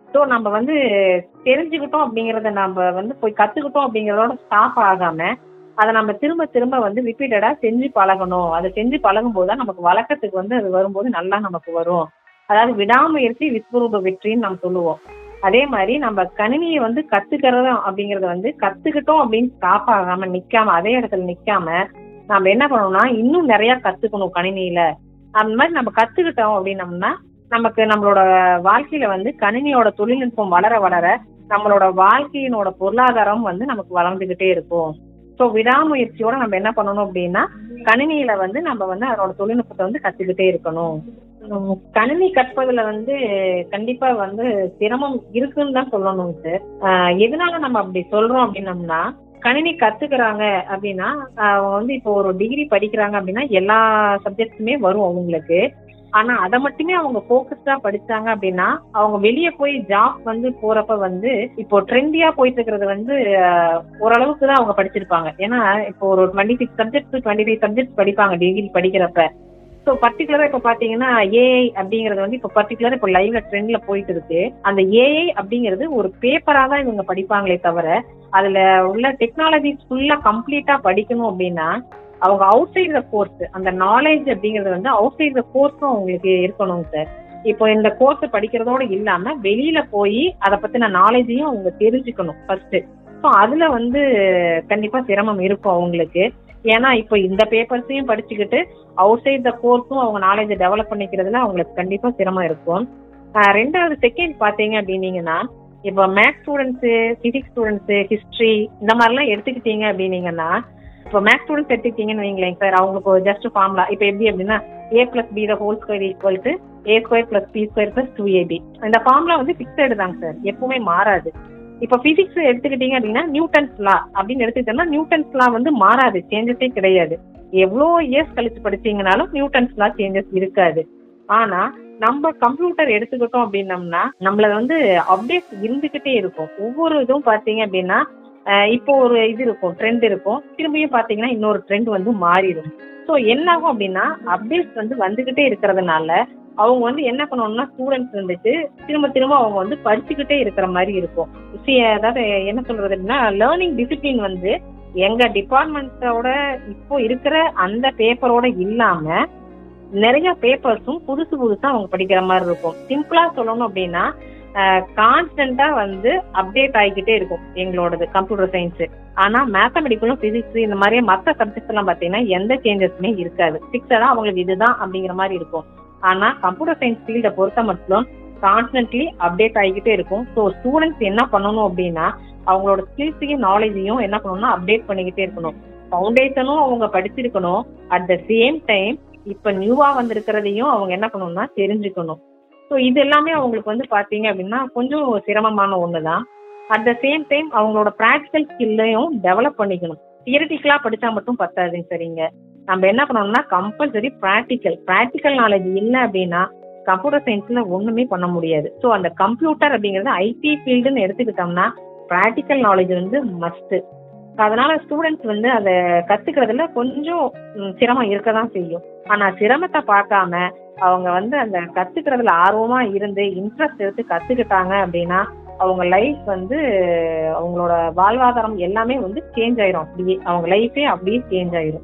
ஸோ நம்ம வந்து தெரிஞ்சுக்கிட்டோம் அப்படிங்கறத நம்ம வந்து போய் கத்துக்கிட்டோம் அப்படிங்கறதோட ஸ்டாப் ஆகாம அதை நம்ம திரும்ப திரும்ப வந்து ரிப்பீட்டடா செஞ்சு பழகணும் அதை செஞ்சு பழகும் போது தான் நமக்கு வழக்கத்துக்கு வந்து அது வரும்போது நல்லா நமக்கு வரும் அதாவது விடாமுயற்சி விஸ்வரூப வெற்றின்னு நம்ம சொல்லுவோம் அதே மாதிரி நம்ம கணினியை வந்து கத்துக்கிறது அப்படிங்கறத வந்து கத்துக்கிட்டோம் அப்படின்னு ஸ்டாப் ஆகாம நிக்காம அதே இடத்துல நிக்காம நம்ம என்ன பண்ணணும்னா இன்னும் நிறைய கத்துக்கணும் கணினியில அந்த மாதிரி நம்ம கத்துக்கிட்டோம் அப்படின்னம்னா நமக்கு நம்மளோட வாழ்க்கையில வந்து கணினியோட தொழில்நுட்பம் வளர வளர நம்மளோட வாழ்க்கையினோட பொருளாதாரம் வந்து நமக்கு வளர்ந்துகிட்டே இருக்கும் ஸோ விடாமுயற்சியோட நம்ம என்ன பண்ணணும் அப்படின்னா கணினியில வந்து நம்ம வந்து அதனோட தொழில்நுட்பத்தை வந்து கத்துக்கிட்டே இருக்கணும் உம் கணினி கற்பதுல வந்து கண்டிப்பா வந்து சிரமம் இருக்குன்னு தான் சொல்லணும் சார் ஆஹ் எதனால நம்ம அப்படி சொல்றோம் அப்படின்னம்னா கணினி கத்துக்கிறாங்க அப்படின்னா அவங்க வந்து இப்போ ஒரு டிகிரி படிக்கிறாங்க அப்படின்னா எல்லா சப்ஜெக்ட்ஸுமே வரும் அவங்களுக்கு ஆனா அதை மட்டுமே அவங்க போக்கஸ்டா படிச்சாங்க அப்படின்னா அவங்க வெளியே போய் ஜாப் வந்து போறப்ப வந்து இப்போ ட்ரெண்டியா போயிட்டு இருக்கிறது வந்து ஆஹ், ஓரளவுக்கு தான் அவங்க படிச்சிருப்பாங்க ஏன்னா இப்போ ஒரு twenty six subject twenty five subject படிப்பாங்க டிகிரி படிக்கிறப்ப ஸோ பர்டிகுலரா இப்போ பாத்தீங்கன்னா ஏஐ அப்படிங்கறது வந்து இப்போ பர்டிகுலரா இப்போ லைவ்ல ட்ரெண்ட்ல போயிட்டு இருக்கு அந்த ஏஐ அப்படிங்கிறது ஒரு பேப்பரா தான் இவங்க படிப்பாங்களே தவிர அதுல உள்ள டெக்னாலஜிஸ் ஃபுல்லா கம்ப்ளீட்டா படிக்கணும் அப்படின்னா அவங்க அவுட் சைட் த கோர்ஸ் அந்த நாலேஜ் அப்படிங்கிறது வந்து அவுட் சைட் த கோர்ஸும் அவங்களுக்கு இருக்கணும் சார் இப்போ இந்த கோர்ஸ் படிக்கிறதோட இல்லாம வெளியில போய் அதை பத்தின நாலேஜையும் அவங்க தெரிஞ்சுக்கணும் ஃபர்ஸ்ட் ஸோ அதுல வந்து கண்டிப்பா சிரமம் இருக்கும் அவங்களுக்கு ஏன்னா இப்போ இந்த பேப்பர்ஸையும் படிச்சுக்கிட்டு அவுட் சைட் த கோர்ஸும் அவங்க நாலேஜை டெவலப் பண்ணிக்கிறதுல அவங்களுக்கு கண்டிப்பா சிரமம் இருக்கும் ஆஹ் ரெண்டாவது செகண்ட் பாத்தீங்க அப்படின்னீங்கன்னா இப்போ maths students physics students history இந்த மாதிரிலாம் எடுத்துக்கிட்டீங்க அப்படின்னீங்கன்னா இப்போ மேக்ஸ் ஸ்டூடெண்ட்ஸ் எடுத்துக்கிட்டீங்கன்னு வைங்களேன் சார் அவங்களுக்கு ஜஸ்ட் ஃபார்முலா இப்போ எப்படி அப்படின்னா A plus B the whole square equal to A square plus B square plus two AB இந்த ஃபார்முலா வந்து ஃபிக்ஸடு தாங்க சார் எப்பவுமே மாறாது இப்போ பிசிக்ஸ் எடுத்துக்கிட்டீங்க அப்படின்னா நியூட்டன்ஸ் லா அப்படின்னு எடுத்துக்கிட்டோம்னா நியூட்டன்ஸ் லா வந்து மாறாது சேஞ்சஸே கிடையாது எவ்வளோ இயர்ஸ் கழிச்சு படிச்சீங்கனாலும் நியூட்டன்ஸ் லா சேஞ்சஸ் இருக்காது ஆனா நம்ம கம்ப்யூட்டர் எடுத்துக்கிட்டோம் அப்படின்னம்னா நம்மள வந்து அப்டேட் இருந்துகிட்டே இருக்கும் ஒவ்வொரு இதுவும் பாத்தீங்க அப்படின்னா அஹ் இப்போ ஒரு இது இருக்கும் ட்ரெண்ட் இருக்கும் திரும்பியும் பாத்தீங்கன்னா இன்னொரு ட்ரெண்ட் வந்து மாறிடும் ஸோ என்ன ஆகும் அப்படின்னா அப்டேட்ஸ் வந்து வந்துகிட்டே இருக்கிறதுனால அவங்க வந்து என்ன பண்ணணும்னா ஸ்டூடெண்ட்ஸ் வந்துட்டு திரும்ப திரும்ப அவங்க வந்து படிச்சுக்கிட்டே இருக்கிற மாதிரி இருக்கும் See, அதாவது என்ன சொல்றது அப்படின்னா லேர்னிங் டிசிப்ளின் வந்து எங்க டிபார்ட்மெண்ட்டோட இப்போ இருக்கிற அந்த பேப்பரோட இல்லாம நிறைய பேப்பர்ஸும் புதுசு புதுசா அவங்க படிக்கிற மாதிரி இருக்கும் சிம்பிளா சொல்லணும் அப்படின்னா கான்ஸ்டன்டா வந்து அப்டேட் ஆகிக்கிட்டே இருக்கும் எங்களோடது கம்ப்யூட்டர் சயின்ஸ் ஆனா மேத்தமெட்டிக்கலும் பிசிக்ஸ் இந்த மாதிரி மற்ற சப்ஜெக்ட்ஸ் எல்லாம் பாத்தீங்கன்னா எந்த சேஞ்சஸுமே இருக்காது ஃபிக்ஸடா அவங்களுக்கு இதுதான் அப்படிங்கிற மாதிரி இருக்கும் ஆனா கம்ப்யூட்டர் சயின்ஸ் ஃபீல்டை பொறுத்த மட்டும் கான்ஸ்டன்ட்லி அப்டேட் ஆகிக்கிட்டே இருக்கும் ஸோ ஸ்டூடெண்ட்ஸ் என்ன பண்ணணும் அப்படின்னா அவங்களோட ஸ்கில்ஸையும் நாலேஜையும் என்ன பண்ணணும்னா அப்டேட் பண்ணிக்கிட்டே இருக்கணும் ஃபவுண்டேஷனும் அவங்க படிச்சிருக்கணும் அட் த சேம் டைம் இப்ப நியூவா வந்திருக்கிறதையும் அவங்க என்ன பண்ணணும்னா தெரிஞ்சுக்கணும் ஸோ இது எல்லாமே அவங்களுக்கு வந்து பாத்தீங்க அப்படின்னா கொஞ்சம் சிரமமான ஒண்ணுதான் அட் த சேம் டைம் அவங்களோட ப்ராக்டிக்கல் ஸ்கில்லையும் டெவலப் பண்ணிக்கணும் தியரிட்டிக்கலா படிச்சா மட்டும் பத்தாதுங்க சரிங்க நம்ம என்ன பண்ணணும்னா கம்பல்சரி ப்ராக்டிக்கல் ப்ராக்டிக்கல் நாலேஜ் இல்லை அப்படின்னா கம்ப்யூட்டர் சயின்ஸ்ல ஒண்ணுமே பண்ண முடியாது ஸோ அந்த கம்ப்யூட்டர் அப்படிங்கிறது ஐடி ஃபீல்டுன்னு எடுத்துக்கிட்டோம்னா ப்ராக்டிக்கல் நாலேஜ் வந்து மஸ்ட் அதனால ஸ்டூடெண்ட்ஸ் வந்து அதை கத்துக்கிறதுல கொஞ்சம் ம், சிரமம் இருக்க தான் செய்யும் ஆனா சிரமத்தை பார்க்காம அவங்க வந்து அந்த கத்துக்கிறதுல ஆர்வமா இருந்து இன்ட்ரெஸ்ட் எடுத்து கத்துக்கிட்டாங்க அப்படின்னா அவங்க லைஃப் வந்து அவங்களோட வாழ்வாதாரம் எல்லாமே வந்து சேஞ்ச் ஆயிரும் அப்படியே அவங்க லைஃபே அப்படியே சேஞ்ச் ஆயிரும்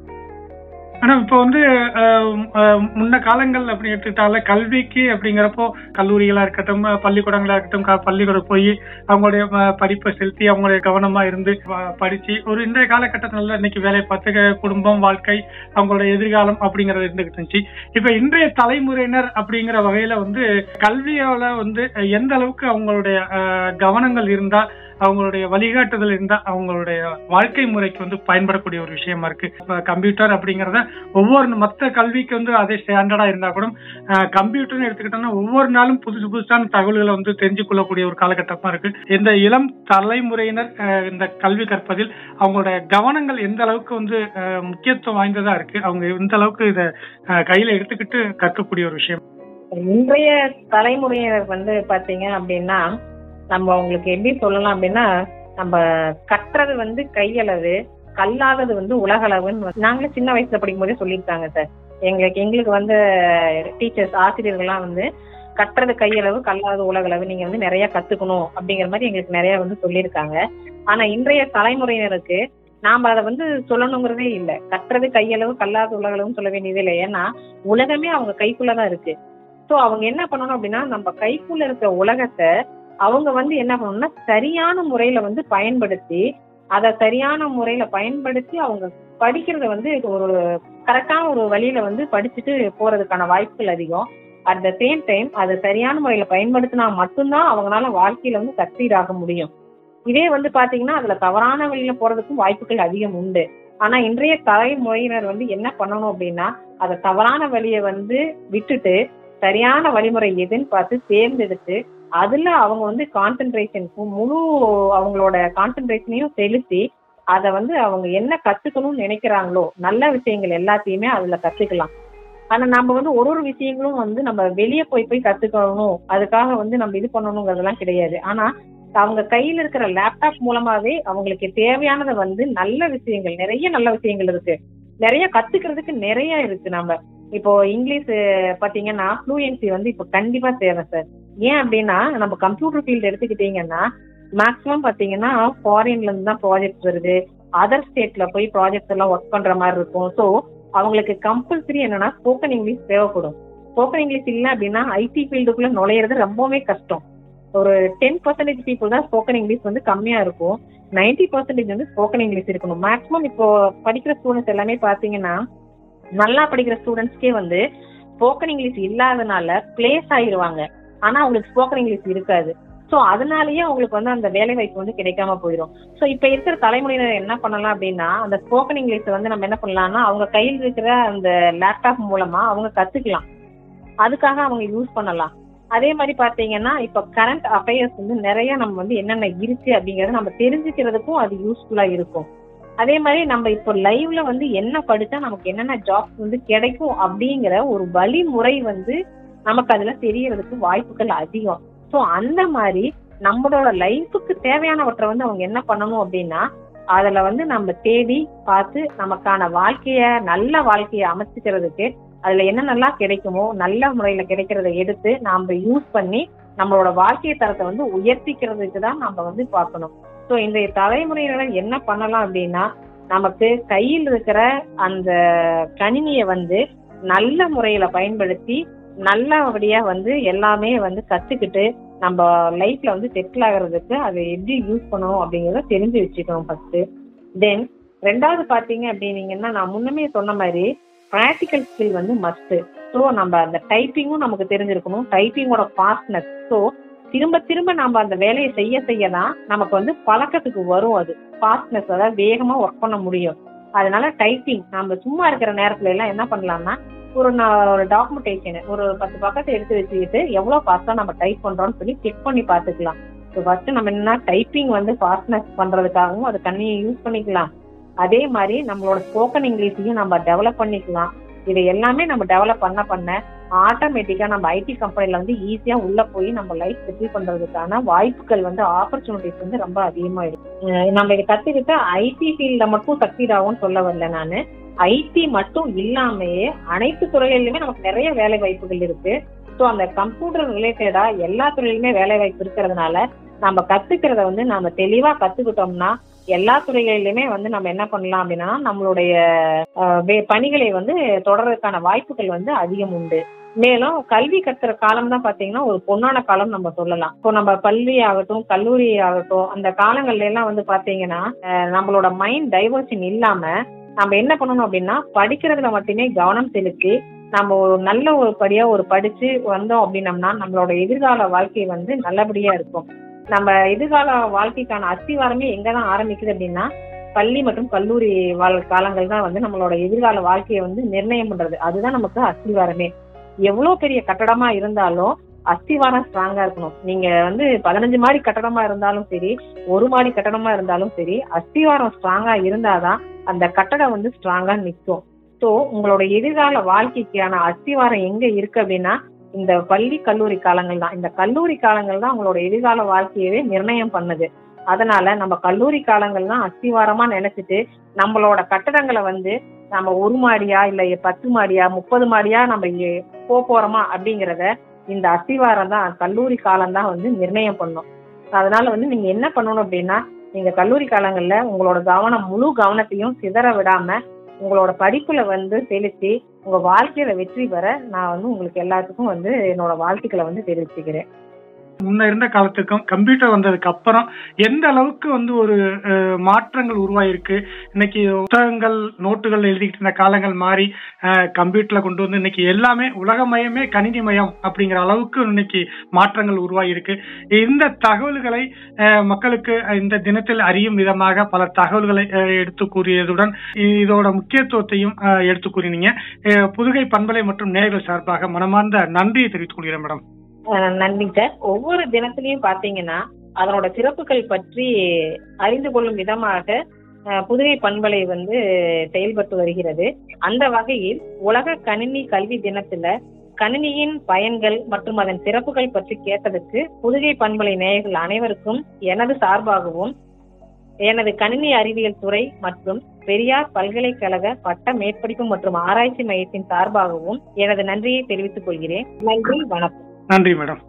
ஆனா இப்போ வந்து அஹ், அஹ், முன்ன காலங்கள் அப்படி எடுத்துக்கிட்டால கல்விக்கு அப்படிங்கிறப்போ கல்லூரிகளா இருக்கட்டும் அஹ், பள்ளிக்கூடங்களா இருக்கட்டும் க- பள்ளிக்கூடம் போய் அவங்களுடைய அஹ், படிப்பை செலுத்தி அவங்களுடைய கவனமா இருந்து ப- படிச்சு ஒரு இன்றைய காலகட்டத்துல இன்னைக்கு வேலை பார்த்து க- குடும்பம் வாழ்க்கை அவங்களுடைய எதிர்காலம் அப்படிங்கறது இருந்துகிட்டு இருந்துச்சு இப்ப இன்றைய தலைமுறையினர் அப்படிங்கிற வகையில வந்து கல்வியால வந்து அஹ், எந்த அளவுக்கு அவங்களுடைய அஹ், கவனங்கள் இருந்தா அவங்களுடைய வழிகாட்டுதல் இருந்தா அவங்களுடைய வாழ்க்கை முறைக்கு வந்து பயன்படக்கூடிய ஒரு விஷயமா இருக்கு இப்ப கம்ப்யூட்டர் அப்படிங்கறத ஒவ்வொரு மத்த கல்விக்கு வந்து அதே ஸ்டாண்டர்டா இருந்தா கூட கம்ப்யூட்டர்னு எடுத்துக்கிட்டோம்னா ஒவ்வொரு நாளும் புதுசு புதுசான தகவல்களை வந்து தெரிஞ்சு கொள்ளக்கூடிய ஒரு காலகட்டமா இருக்கு இந்த இளம் தலைமுறையினர் அஹ், இந்த கல்வி கற்பதில் அவங்களுடைய கவனங்கள் எந்த அளவுக்கு வந்து அஹ், முக்கியத்துவம் வாய்ந்ததா இருக்கு அவங்க எந்த அளவுக்கு இதை அஹ், கையில எடுத்துக்கிட்டு கற்கக்கூடிய ஒரு விஷயம் இன்றைய தலைமுறையினர் வந்து பாத்தீங்க அப்படின்னா நம்ம அவங்களுக்கு எப்படி சொல்லலாம் அப்படின்னா நம்ம கட்டுறது வந்து கையளவு கல்லாதது வந்து உலகளவுன்னு வந்து- நாங்களே சின்ன வயசுல படிக்கும் போதே சொல்லியிருக்காங்க சார் எங்களுக்கு எங்களுக்கு வந்து டீச்சர்ஸ் ஆசிரியர்கள்லாம் வந்து கட்டுறது கையளவு கல்லாத உலகளவு நீங்க வந்து நிறைய கத்துக்கணும் அப்படிங்கிற மாதிரி எங்களுக்கு நிறைய வந்து சொல்லியிருக்காங்க ஆனா இன்றைய தலைமுறையினருக்கு நாம அதை வந்து சொல்லணுங்கிறதே இல்ல கட்டுறது கையளவு கல்லாத உலகளவுன்னு சொல்ல வேண்டியது இல்லை ஏன்னா உலகமே அவங்க கைக்குள்ளதான் இருக்கு சோ அவங்க என்ன பண்ணணும் அப்படின்னா நம்ம கைக்குள்ள இருக்க உலகத்தை அவங்க வந்து என்ன பண்ணணும்னா சரியான முறையில வந்து பயன்படுத்தி அதை சரியான முறையில பயன்படுத்தி அவங்க படிக்கிறத வந்து ஒரு கரெக்டான ஒரு வழியில வந்து படிச்சுட்டு போறதுக்கான வாய்ப்புகள் அதிகம் அட் த சேம் டைம் அதை சரியான முறையில பயன்படுத்தினா மட்டும்தான் அவங்களால வாழ்க்கையில வந்து சக்சீட் ஆக முடியும் இதே வந்து பாத்தீங்கன்னா அதுல தவறான வழியில போறதுக்கும் வாய்ப்புகள் அதிகம் உண்டு ஆனா இன்றைய தலைமுறையினர் வந்து என்ன பண்ணணும் அப்படின்னா அதை தவறான வழியை வந்து விட்டுட்டு சரியான வழிமுறை எதுன்னு பார்த்து தேர்ந்தெடுத்து அதுல அவங்க வந்து கான்சென்ட்ரேஷன் முழு அவங்களோட கான்சென்ட்ரேஷனையும் செலுத்தி அதை வந்து அவங்க என்ன கத்துக்கணும்னு நினைக்கிறாங்களோ நல்ல விஷயங்கள் எல்லாத்தையுமே அதுல கத்துக்கலாம் ஆனா நம்ம வந்து ஒரு ஒரு விஷயங்களும் வந்து நம்ம வெளியே போய் போய் கத்துக்கணும் அதுக்காக வந்து நம்ம இது பண்ணணுங்கிறதெல்லாம் கிடையாது ஆனா அவங்க கையில இருக்கிற லேப்டாப் மூலமாவே அவங்களுக்கு தேவையானதை வந்து நல்ல விஷயங்கள் நிறைய நல்ல விஷயங்கள் இருக்கு நிறைய கத்துக்கிறதுக்கு நிறைய இருக்கு நம்ம இப்போ இங்கிலீஷ் பாத்தீங்கன்னா ஃப்ளூயன்சி வந்து இப்போ கண்டிப்பா தேவை சார் ஏன் அப்படின்னா நம்ம கம்ப்யூட்டர் ஃபீல்டு எடுத்துக்கிட்டீங்கன்னா மேக்ஸிமம் பாத்தீங்கன்னா ஃபாரின்ல இருந்து தான் ப்ராஜெக்ட் வருது அதர் ஸ்டேட்ல போய் ப்ராஜெக்ட்ஸ் எல்லாம் ஒர்க் பண்ற மாதிரி இருக்கும் ஸோ அவங்களுக்கு கம்பல்சரி என்னன்னா ஸ்போக்கன் இங்கிலீஷ் தேவைப்படும் ஸ்போக்கன் இங்கிலீஷ் இல்லை அப்படின்னா ஐடி ஃபீல்டுக்குள்ள நுழையிறது ரொம்பவுமே கஷ்டம் ஒரு டென் பர்சன்டேஜ் பீப்புள் தான் ஸ்போக்கன் இங்கிலீஷ் வந்து கம்மியா இருக்கும் நைன்டி பர்சன்டேஜ் வந்து ஸ்போக்கன் இங்கிலீஷ் இருக்கணும் மேக்ஸிமம் இப்போ படிக்கிற ஸ்டூடெண்ட்ஸ் எல்லாமே பாத்தீங்கன்னா நல்லா படிக்கிற ஸ்டூடெண்ட்ஸ்க்கே வந்து ஸ்போக்கன் இங்கிலீஷ் இல்லாதனால பிளேஸ் ஆயிருவாங்க ஆனா அவங்களுக்கு ஸ்போக்கன் இங்கிலீஷ் இருக்காது சோ அதனாலயே அவங்களுக்கு வந்து அந்த வேலை வாய்ப்பு வந்து கிடைக்காம போயிடும் சோ இப்ப இருக்கிற தலைமுறையினர் என்ன பண்ணலாம் அப்படின்னா அந்த ஸ்போக்கன் இங்கிலீஷ் வந்து நம்ம என்ன பண்ணலாம்னா அவங்க கையில் இருக்கிற அந்த லேப்டாப் மூலமா அவங்க கத்துக்கலாம் அதுக்காக அவங்க யூஸ் பண்ணலாம் அதே மாதிரி பாத்தீங்கன்னா இப்ப கரண்ட் அஃபேர்ஸ் வந்து நிறைய நம்ம வந்து என்னென்ன இருக்கு அப்படிங்கறத நம்ம தெரிஞ்சுக்கிறதுக்கும் அது யூஸ்ஃபுல்லா இருக்கும் அதே மாதிரி நம்ம இப்போ லைவ்ல வந்து என்ன படிச்சா நமக்கு என்னென்ன ஜாப்ஸ் வந்து கிடைக்கும் அப்படிங்கிற ஒரு வழிமுறை வந்து நமக்கு அதுல தெரியறதுக்கு வாய்ப்புகள் அதிகம் சோ அந்த மாதிரி நம்மளோட லைஃபுக்கு தேவையானவற்றை வந்து அவங்க என்ன பண்ணணும் அப்படின்னா அதுல வந்து நம்ம தேடி பார்த்து நமக்கான வாழ்க்கைய நல்ல வாழ்க்கைய அமைச்சுக்கிறதுக்கு அதுல என்னென்னலாம் கிடைக்குமோ நல்ல முறையில கிடைக்கிறத எடுத்து நாம யூஸ் பண்ணி நம்மளோட வாழ்க்கை தரத்தை வந்து உயர்த்திக்கிறதுக்கு தான் நம்ம வந்து பார்க்கணும் ஸோ இன்றைய தலைமுறையினர் என்ன பண்ணலாம் அப்படின்னா நமக்கு கையில் இருக்கிற அந்த கணினியை வந்து நல்ல முறையில பயன்படுத்தி நல்லபடியா வந்து எல்லாமே வந்து கத்துக்கிட்டு நம்ம லைஃப்ல வந்து செட்டில் ஆகுறதுக்கு அதை எப்படி யூஸ் பண்ணணும் அப்படிங்கறத தெரிஞ்சு வச்சுக்கணும் ஃபர்ஸ்ட் தென் ரெண்டாவது பாத்தீங்க அப்படின்னீங்கன்னா நான் முன்னமே சொன்ன மாதிரி ப்ராக்டிக்கல் ஸ்கில் வந்து மஸ்ட் ஸோ நம்ம அந்த டைப்பிங்கும் நமக்கு தெரிஞ்சிருக்கணும் டைப்பிங்கோட ஃபாஸ்ட்னஸ் ஸோ திரும்ப திரும்ப நம்ம அந்த வேலையை செய்ய செய்ய தான் நமக்கு வந்து பழக்கத்துக்கு வரும் அது ஃபாஸ்ட்னஸ் அதாவது வேகமா ஒர்க் பண்ண முடியும் அதனால டைப்பிங் நம்ம சும்மா இருக்கிற நேரத்துல எல்லாம் என்ன பண்ணலாம்னா ஒரு நா- ஒரு டாக்குமெண்டேஷன் ஒரு பத்து பக்கத்தை எடுத்து வச்சுக்கிட்டு எவ்வளவு ஃபாஸ்டா நம்ம டைப் பண்றோம்னு சொல்லி செக் பண்ணி பார்த்துக்கலாம் ஸோ ஃபர்ஸ்ட் நம்ம என்ன டைப்பிங் வந்து ஃபாஸ்ட்னஸ் பண்றதுக்காகவும் அது கண்ணியை யூஸ் பண்ணிக்கலாம் அதே மாதிரி நம்மளோட ஸ்போக்கன் இங்கிலீஷையும் நம்ம டெவலப் பண்ணிக்கலாம் இது எல்லாமே நம்ம டெவலப் பண்ண பண்ண ஆட்டோமேட்டிக்கா நம்ம ஐடி கம்பெனில வந்து ஈஸியா உள்ள போய் நம்ம லைஃப் செட்டில் பண்றதுக்கான வாய்ப்புகள் வந்து ஆப்பர்ச்சுனிட்டிஸ் வந்து ரொம்ப அதிகமா இருக்கு அஹ் நம்ம இதை கத்துக்கிட்டு ஐடி ஃபீல்ட்ல மட்டும் சக்சீட் ஆகும்னு சொல்ல வரல நானு ஐடி மட்டும் இல்லாமயே அனைத்து துறைகளிலுமே நமக்கு நிறைய வேலை வாய்ப்புகள் இருக்கு ஸோ அந்த கம்ப்யூட்டர் ரிலேட்டடா எல்லா துறையிலுமே வேலை வாய்ப்பு இருக்கிறதுனால நம்ம கத்துக்கிறத வந்து நாம தெளிவா கத்துக்கிட்டோம்னா எல்லா துறைகளிலுமே வந்து நம்ம என்ன பண்ணலாம் அப்படின்னா நம்மளுடைய அஹ், வே- பணிகளை வந்து தொடர்றதுக்கான வாய்ப்புகள் வந்து அதிகம் உண்டு மேலும் கல்வி கத்துற காலம் தான் பாத்தீங்கன்னா ஒரு பொன்னான காலம் நம்ம சொல்லலாம் இப்போ நம்ம பள்ளி ஆகட்டும் கல்லூரி ஆகட்டும் அந்த காலங்கள்ல எல்லாம் வந்து பாத்தீங்கன்னா அஹ், நம்மளோட மைண்ட் டைவர்ஷன் இல்லாம நம்ம என்ன பண்ணணும் அப்படின்னா படிக்கிறதுல மட்டுமே கவனம் செலுத்தி நம்ம ஒரு நல்ல ஒரு படியா ஒரு படிச்சு வந்தோம் அப்படின்னம்னா நம்மளோட எதிர்கால வாழ்க்கை வந்து நல்லபடியா இருக்கும் நம்ம எதிர்கால வாழ்க்கைக்கான அஸ்திவாரமே எங்கதான் ஆரம்பிக்குது அப்படின்னா பள்ளி மற்றும் கல்லூரி வாழ் காலங்கள் தான் வந்து நம்மளோட எதிர்கால வாழ்க்கையை வந்து நிர்ணயம் பண்றது அதுதான் நமக்கு அஸ்திவாரமே எவ்வளவு பெரிய கட்டடமா இருந்தாலும் அஸ்திவாரம் ஸ்ட்ராங்கா இருக்கணும் நீங்க வந்து பதினஞ்சு மாடி கட்டடமா இருந்தாலும் சரி ஒரு மாடி கட்டடமா இருந்தாலும் சரி அஸ்திவாரம் ஸ்ட்ராங்கா இருந்தாதான் அந்த கட்டடம் வந்து ஸ்ட்ராங்கா நிற்கும் ஸோ உங்களோட எதிர்கால வாழ்க்கைக்கான அஸ்திவாரம் எங்க இருக்கு அப்படின்னா இந்த பள்ளி கல்லூரி காலங்கள் தான் இந்த கல்லூரி காலங்கள் தான் உங்களோட எதிர்கால வாழ்க்கையவே நிர்ணயம் பண்ணுது அதனால நம்ம கல்லூரி காலங்கள் தான் அஸ்திவாரமா நினைச்சிட்டு நம்மளோட கட்டடங்களை வந்து நம்ம ஒரு மாடியா இல்ல பத்து மாடியா முப்பது மாடியா நம்ம எ- போப் போறோமா அப்படிங்கறத இந்த அஸ்திவாரம் தான் கல்லூரி காலம் தான் வந்து நிர்ணயம் பண்ணும் அதனால வந்து நீங்க என்ன பண்ணணும் அப்படின்னா நீங்க கல்லூரி காலங்கள்ல உங்களோட கவனம் முழு கவனத்தையும் சிதற விடாம உங்களோட படிப்புல வந்து செலுத்தி உங்க வாழ்க்கையில வெற்றி பெற நான் வந்து உங்களுக்கு எல்லாத்துக்கும் வந்து என்னோட வாழ்த்துக்களை வந்து தெரிவிச்சுக்கிறேன் முன்ன இருந்த காலத்துக்கும் கம்ப்யூட்டர் வந்ததுக்கு அப்புறம் எந்த அளவுக்கு வந்து ஒரு அஹ், மாற்றங்கள் உருவாயிருக்கு இன்னைக்கு புத்தகங்கள் நோட்டுகள் எழுதிக்கிட்டு இருந்த காலங்கள் மாறி அஹ், கம்ப்யூட்டர்ல கொண்டு வந்து இன்னைக்கு எல்லாமே உலகமயமே கணினிமயம் அப்படிங்கிற அளவுக்கு இன்னைக்கு மாற்றங்கள் உருவாகியிருக்கு இந்த தகவல்களை அஹ், மக்களுக்கு இந்த தினத்தில் அறியும் விதமாக பல தகவல்களை அஹ், எடுத்து கூறியதுடன் இதோட முக்கியத்துவத்தையும் அஹ், எடுத்து கூறினீங்க அஹ், புதுகை பண்பலை மற்றும் நேயர்கள் சார்பாக மனமார்ந்த நன்றியை தெரிவித்துக் கொள்கிறேன் மேடம் அஹ் நன்றிங்க சார் ஒவ்வொரு தினத்திலையும் பாத்தீங்கன்னா அதனோட சிறப்புகள் பற்றி அறிந்து கொள்ளும் விதமாக அஹ், புதுகை பண்பலை வந்து செயல்பட்டு வருகிறது அந்த வகையில் உலக கணினி கல்வி தினத்துல கணினியின் பயன்கள் மற்றும் அதன் சிறப்புகள் பற்றி கேட்டதுக்கு புதுகை பண்பலை நேயர்கள் அனைவருக்கும் எனது சார்பாகவும் எனது கணினி அறிவியல் துறை மற்றும் பெரியார் பல்கலைக்கழக பட்ட மேற்படிப்பு மற்றும் ஆராய்ச்சி மையத்தின் சார்பாகவும் எனது நன்றியை தெரிவித்துக் கொள்கிறேன் நன்றி வணக்கம் நன்றி மேடம்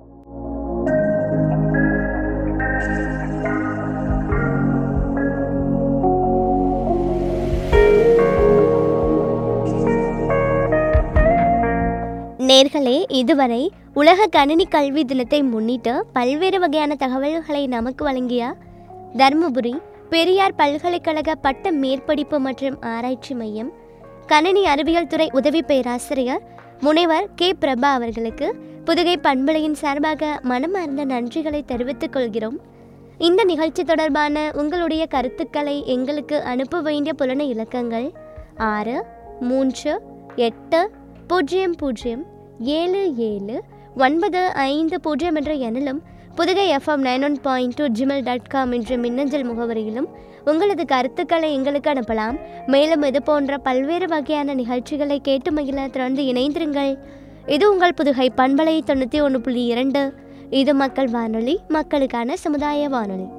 நேர்களே இதுவரை உலக கணினி கல்வி தினத்தை முன்னிட்டு பல்வேறு வகையான தகவல்களை நமக்கு வழங்கிய தருமபுரி பெரியார் பல்கலைக்கழக பட்ட மேற்படிப்பு மற்றும் ஆராய்ச்சி மையம் கணினி அறிவியல் துறை உதவி பேராசிரியர் முனைவர் கே பிரபா அவர்களுக்கு புதுகை பண்பலையின் சார்பாக மனமார்ந்த நன்றிகளை தெரிவித்துக் கொள்கிறோம் இந்த நிகழ்ச்சி தொடர்பான உங்களுடைய கருத்துக்களை எங்களுக்கு அனுப்ப வேண்டிய புலன இலக்கங்கள் ஆறு மூன்று எட்டு பூஜ்ஜியம் பூஜ்ஜியம் ஏழு ஏழு ஒன்பது ஐந்து பூஜ்ஜியம் என்ற எண்ணிலும் Pudugai FM nine one point two Gmail dot com என்ற மின்னஞ்சல் முகவரியிலும் உங்களது கருத்துக்களை எங்களுக்கு அனுப்பலாம் மேலும் இது போன்ற பல்வேறு வகையான நிகழ்ச்சிகளை கேட்டு மகிழ தொடர்ந்து இணைந்திருங்கள் இது உங்கள் புதுகை பண்பலை தொண்ணூற்றி ஒன்று புள்ளி இரண்டு இது மக்கள் வானொலி மக்களுக்கான சமுதாய வானொலி